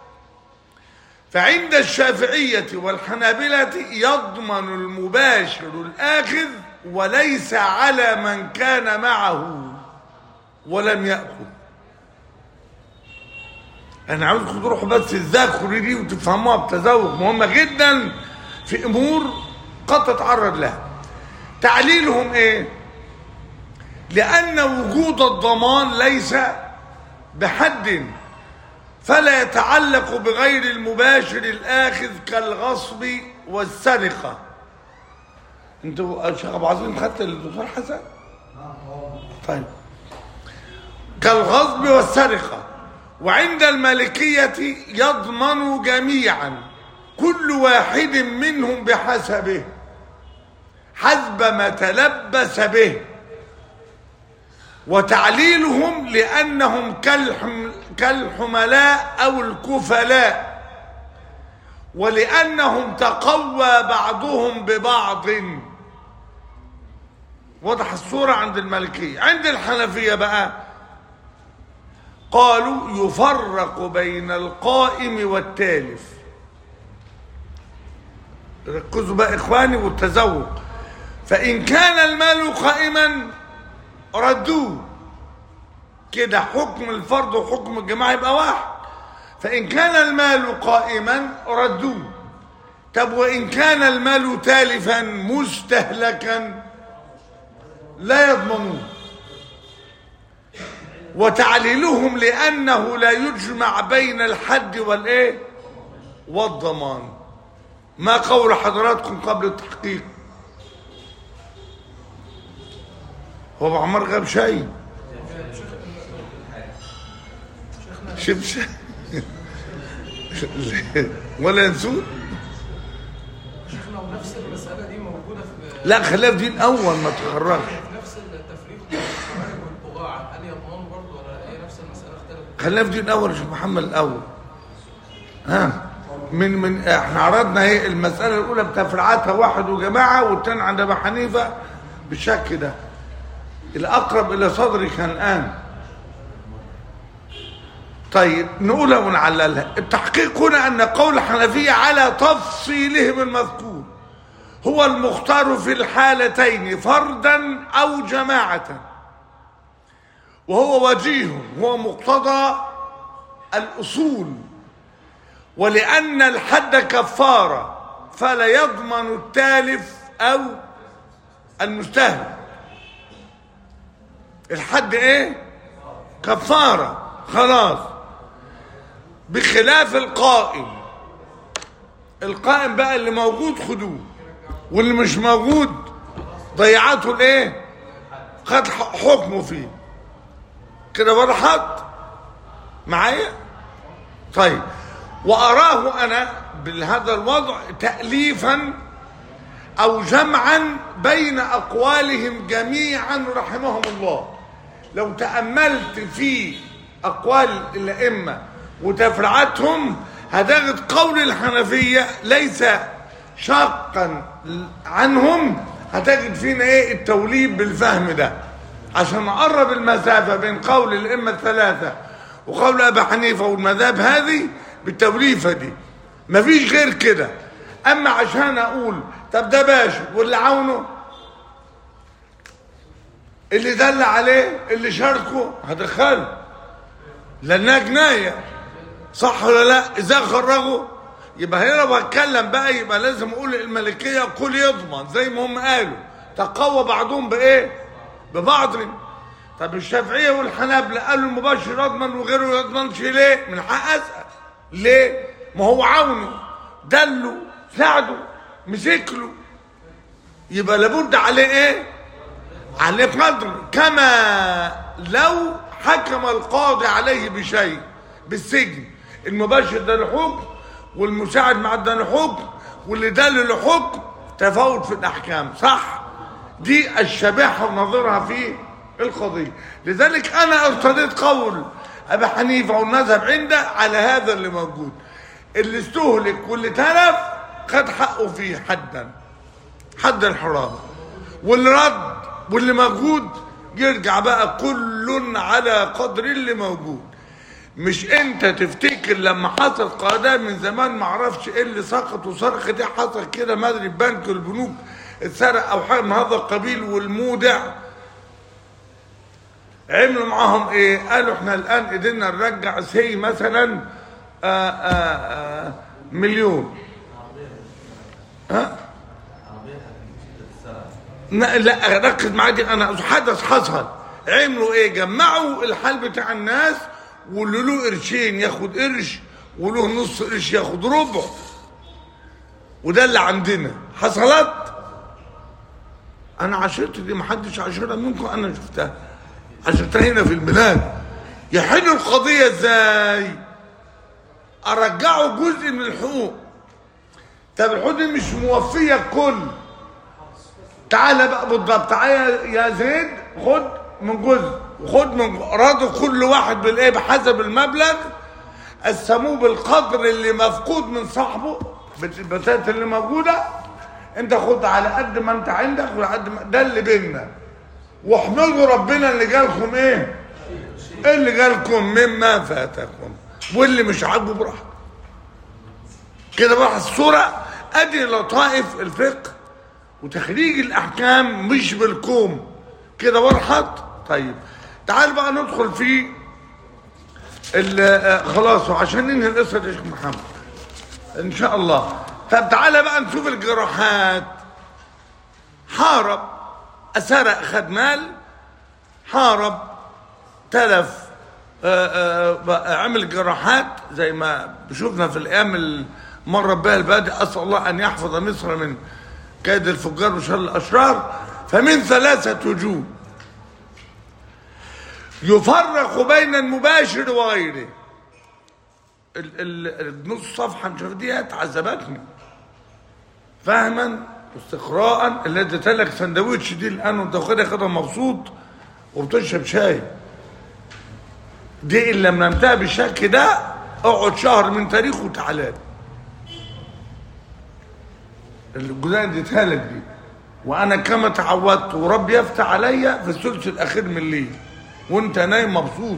فعند الشافعية والحنابلة يضمن المباشر الآخذ وليس على من كان معه ولم يأخذ أنا عاوزكم تروحوا بس الذاكرة دي وتفهموها بتذوق مهمة جدا في أمور قد تتعرض لها تعليلهم إيه؟ لأن وجود الضمان ليس بحد فلا يتعلق بغير المباشر الآخذ كالغصب والسرقة انتوا شيخ ابو عظيم خدت الدكتور حسن طيب كالغصب والسرقه وعند المالكيه يضمن جميعا كل واحد منهم بحسبه حسب ما تلبس به وتعليلهم لأنهم كالحم كالحملاء أو الكفلاء ولأنهم تقوى بعضهم ببعض وضح الصورة عند المالكية عند الحنفية بقى قالوا يفرق بين القائم والتالف ركزوا بقى إخواني والتزوج فإن كان المال قائما ردوه كده حكم الفرد وحكم الجماعة يبقى واحد فإن كان المال قائما ردوه طب وإن كان المال تالفا مستهلكا لا يضمنون وتعليلهم لأنه لا يجمع بين الحد والإيه والضمان ما قول حضراتكم قبل التحقيق هو ابو عمار غاب شيء شوف شيء ولا ينسون شيخنا ونفس المسألة دي موجودة في لا خليها في دين اول ما تخرجش نفس التفريق بين الخوارج والطغاة هل يضمنوا برضه ولا هي نفس المسألة اختلفت؟ خلينا في دين اول يا شيخ محمد الاول ها من من احنا عرضنا ايه المساله الاولى بتفريعاتها واحد وجماعه والثاني عند ابو حنيفه بالشك ده الاقرب الى صدري كان الان طيب نقولها ونعللها التحقيق هنا ان قول الحنفيه على تفصيلهم المذكور هو المختار في الحالتين فردا او جماعه وهو وجيه هو مقتضى الأصول ولأن الحد كفارة فلا يضمن التالف أو المستهلك الحد ايه كفارة خلاص بخلاف القائم القائم بقى اللي موجود خدوه واللي مش موجود ضيعته الايه خد حكمه فيه كده وضحت معايا طيب واراه انا بهذا الوضع تاليفا او جمعا بين اقوالهم جميعا رحمهم الله لو تاملت في اقوال الائمه وتفرعاتهم هتجد قول الحنفيه ليس شاقا عنهم هتجد فينا ايه التوليب بالفهم ده عشان نقرب المسافة بين قول الأئمة الثلاثة وقول أبي حنيفة والمذاهب هذه بالتوليفة دي مفيش غير كده أما عشان أقول طب ده باشا واللي عاونه اللي دل عليه اللي شاركه هدخله لأنها جناية صح ولا لا إذا خرجوا يبقى هنا لو هتكلم بقى يبقى لازم أقول الملكية كل يضمن زي ما هم قالوا تقوى بعضهم بإيه ببعض طب الشافعية والحنابلة قالوا المباشر يضمن وغيره ما يضمنش ليه؟ من حق أسأل ليه؟ ما هو عاونه دله ساعده مسكله يبقى لابد عليه ايه؟ عليه قدر كما لو حكم القاضي عليه بشيء بالسجن المباشر ده الحكم والمساعد مع ده الحكم واللي دل له حكم تفاوت في الاحكام صح؟ دي الشباحة ونظيرها في القضية لذلك أنا ارتضيت قول أبي حنيفة والمذهب عنده على هذا اللي موجود اللي استهلك واللي تلف خد حقه فيه حدا حد الحرام واللي رد واللي موجود يرجع بقى كل على قدر اللي موجود مش انت تفتكر لما حصل قضاء من زمان معرفش ايه اللي سقط وصرخة دي حصل كده ما ادري بنك البنوك اتسرق او حاجه من هذا القبيل والمودع عملوا معاهم ايه قالوا احنا الان قدرنا نرجع سي مثلا آآ آآ مليون ها لا لا ركز معايا دي انا حدث حصل عملوا ايه جمعوا الحال بتاع الناس واللي له قرشين ياخد قرش وله نص قرش ياخد ربع وده اللي عندنا حصلت انا عشرت دي محدش عاشرها منكم انا شفتها عشرتها هنا في البلاد يحل القضيه ازاي ارجعوا جزء من الحقوق طب الحقوق دي مش موفيه الكل تعالى بقى بالضبط تعالى يا زيد خد من جزء وخد من راضوا كل واحد بالايه بحسب المبلغ قسموه بالقدر اللي مفقود من صاحبه بالبسات اللي موجوده انت خد على قد ما انت عندك وعلى قد ما ده اللي بيننا واحمدوا ربنا اللي جالكم ايه اللي جالكم مما فاتكم واللي مش عاجبه براحته كده بقى الصورة ادي لطائف الفقه وتخريج الاحكام مش بالكوم كده وضحت طيب تعال بقى ندخل في ال- آه، خلاص وعشان ننهي القصه دي يا شيخ محمد ان شاء الله طب تعالى بقى نشوف الجراحات حارب سرق خد مال حارب تلف آه، آه، بقى عمل جراحات زي ما شفنا في الايام اللي مر بها البادئ اسال الله ان يحفظ مصر من كيد الفجار وشر الاشرار فمن ثلاثه وجوه يفرق بين المباشر وغيره ال- ال- النص صفحه مش عارف ديت عذبتني فهما واستقراء اللي اديت لك سندوتش دي الان وانت واخدها كده مبسوط وبتشرب شاي دي ان لم ننتهي بالشك ده اقعد شهر من تاريخه وتعالى لي. الجزئيه اللي اديتها لك دي وانا كما تعودت وربي يفتح عليا في الثلث الاخير من الليل وانت نايم مبسوط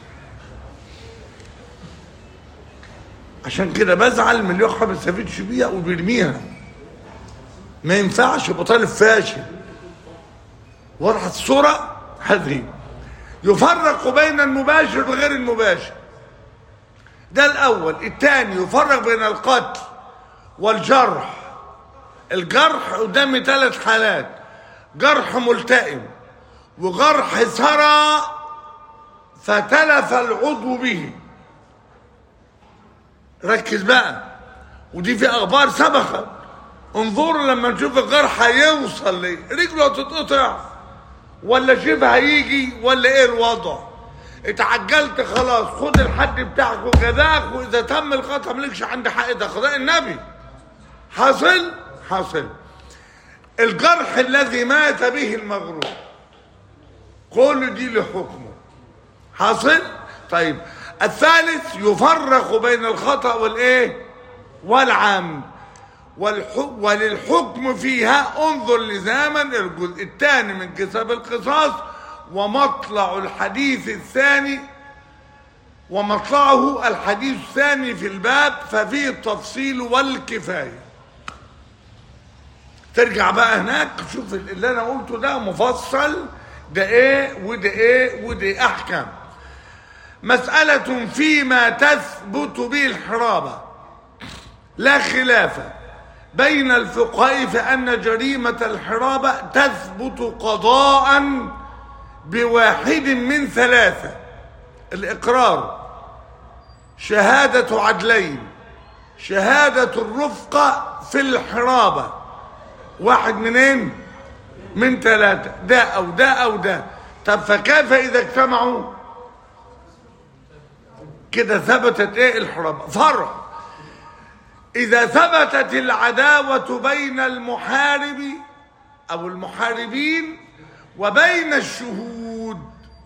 عشان كده بزعل من اللي يخرج ما بيستفيدش بيها وبيرميها ما ينفعش يبقى طالب فاشل وضحت الصوره هذه يفرق بين المباشر وغير المباشر ده الاول الثاني يفرق بين القتل والجرح الجرح قدامي ثلاث حالات جرح ملتئم وجرح سرى فتلف العضو به ركز بقى ودي في اخبار سبقت انظروا لما نشوف الجرح هيوصل ليه رجله هتتقطع ولا شبه هيجي ولا ايه الوضع اتعجلت خلاص خد الحد بتاعك وكذاك واذا تم القطع مالكش عند حق ده قضاء النبي حاصل حاصل الجرح الذي مات به المغروب كل دي لحكمه حاصل طيب الثالث يفرق بين الخطأ والايه والعمد والحك... وللحكم فيها انظر لزاما الجزء الثاني من كتاب القصاص ومطلع الحديث الثاني ومطلعه الحديث الثاني في الباب ففيه التفصيل والكفايه ترجع بقى هناك شوف اللي انا قلته ده مفصل ده ايه وده ايه وده احكام مسألة فيما تثبت به الحرابة لا خلاف بين الفقهاء فأن جريمة الحرابة تثبت قضاء بواحد من ثلاثة الإقرار شهادة عدلين شهادة الرفقة في الحرابة واحد منين من ثلاثة ده أو ده أو ده طب فكيف إذا اجتمعوا كده ثبتت ايه الحرابة فرع إذا ثبتت العداوة بين المحارب أو المحاربين وبين الشهود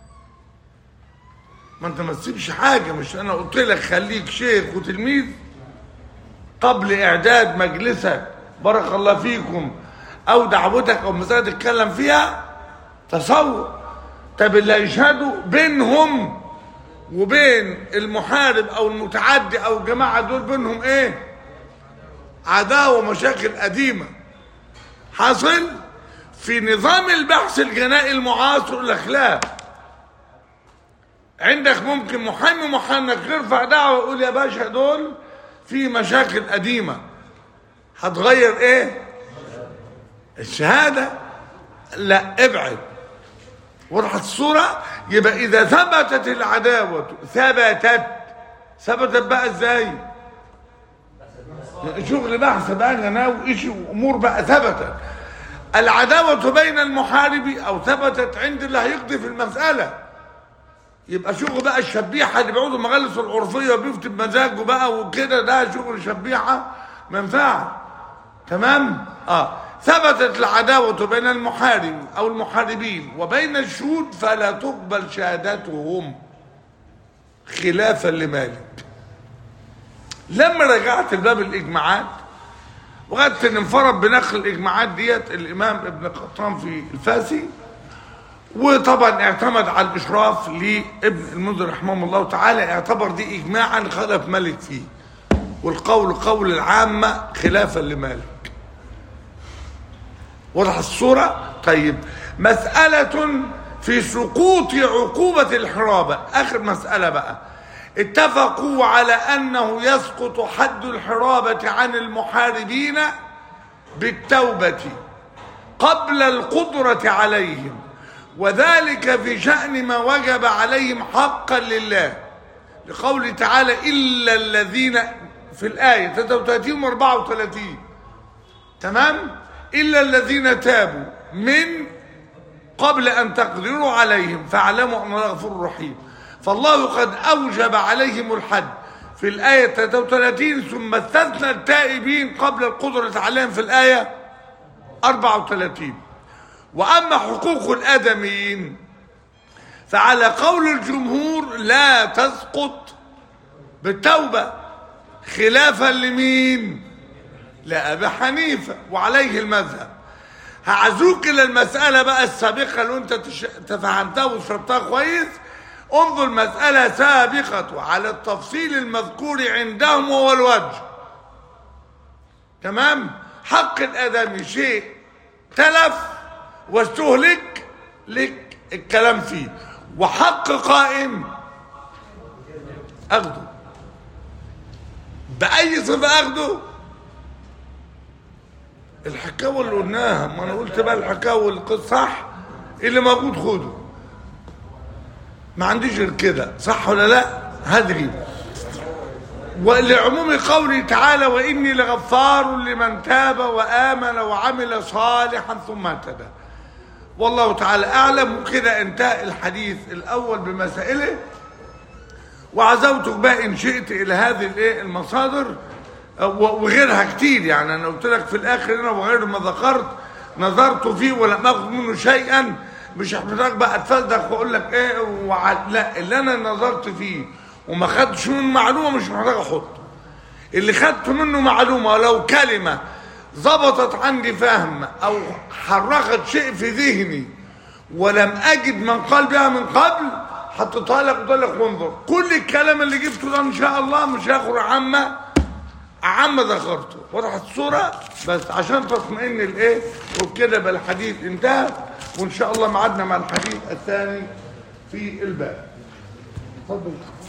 ما انت ما تسيبش حاجة مش انا قلت لك خليك شيخ وتلميذ قبل اعداد مجلسك بارك الله فيكم او دعوتك او مسألة تتكلم فيها تصور طب اللي هيشهدوا بينهم وبين المحارب او المتعدي او الجماعة دول بينهم ايه عداوة مشاكل قديمة حاصل في نظام البحث الجنائي المعاصر الاخلاق عندك ممكن محامي محنك يرفع دعوة يقول يا باشا دول في مشاكل قديمة هتغير ايه الشهادة لا ابعد وضحت الصورة يبقى إذا ثبتت العداوة ثبتت ثبتت بقى ازاي شغل بحث بقى جناوي إشي وأمور بقى ثبتت العداوة بين المحارب أو ثبتت عند اللي هيقضي في المسألة يبقى شغل بقى الشبيحة اللي بيقعدوا مجالس العرفية وبيفتي بمزاجه بقى وكده ده شغل شبيحة ما ينفعش تمام اه ثبتت العداوة بين المحارب أو المحاربين وبين الشهود فلا تقبل شهادتهم خلافا لمالك لما رجعت الباب الإجماعات وقعدت ان انفرد بنقل الإجماعات ديت الإمام ابن قطان في الفاسي وطبعا اعتمد على الإشراف لابن المنذر رحمه الله تعالى اعتبر دي إجماعا خلف مالك فيه والقول قول العامة خلافا لمالك واضح الصورة طيب مسألة في سقوط عقوبة الحرابة آخر مسألة بقى اتفقوا على أنه يسقط حد الحرابة عن المحاربين بالتوبة قبل القدرة عليهم وذلك في شأن ما وجب عليهم حقا لله لقوله تعالى إلا الذين في الآية 33 و 34 تمام إلا الذين تابوا من قبل أن تقدروا عليهم فاعلموا أن الله غفور رحيم فالله قد أوجب عليهم الحد في الآية 33 ثم استثنى التائبين قبل القدرة عليهم في الآية 34 وأما حقوق الآدميين فعلى قول الجمهور لا تسقط بالتوبة خلافا لمين لأبي حنيفة وعليه المذهب هعزوك إلى المسألة بقى السابقة اللي أنت تش... تفهمتها وشرطها كويس انظر مسألة سابقة على التفصيل المذكور عندهم وهو الوجه تمام حق الآدمي شيء تلف واستهلك لك الكلام فيه وحق قائم أخده بأي صفة أخده الحكاوي اللي قلناها ما أنا قلت بقى الحكاوي القصة صح اللي موجود خده ما عنديش غير كده صح ولا لا هدري ولعموم قوله تعالى وإني لغفار لمن تاب وآمن وعمل صالحا ثم اهتدى والله تعالى أعلم وكده انتهى الحديث الأول بمسائله وعزوتك بقى إن شئت إلى هذه الإيه المصادر وغيرها كتير يعني أنا قلت لك في الآخر هنا وغير ما ذكرت نظرت فيه ولم أخذ منه شيئا مش محتاج بقى اتفلدك واقول لك ايه وع... لا اللي انا نظرت فيه وما خدتش منه معلومه مش محتاج احطه اللي خدت منه معلومه ولو كلمه ظبطت عندي فهم او حركت شيء في ذهني ولم اجد من قال بها من قبل حطيتها لك وقلت لك وانظر كل الكلام اللي جبته ده ان شاء الله مش هاخد عامه عامه ذكرته وضحت الصوره بس عشان تطمئن الايه وبكده بقى الحديث انتهى وان شاء الله معدنا مع الحديث الثاني في الباب اتفضل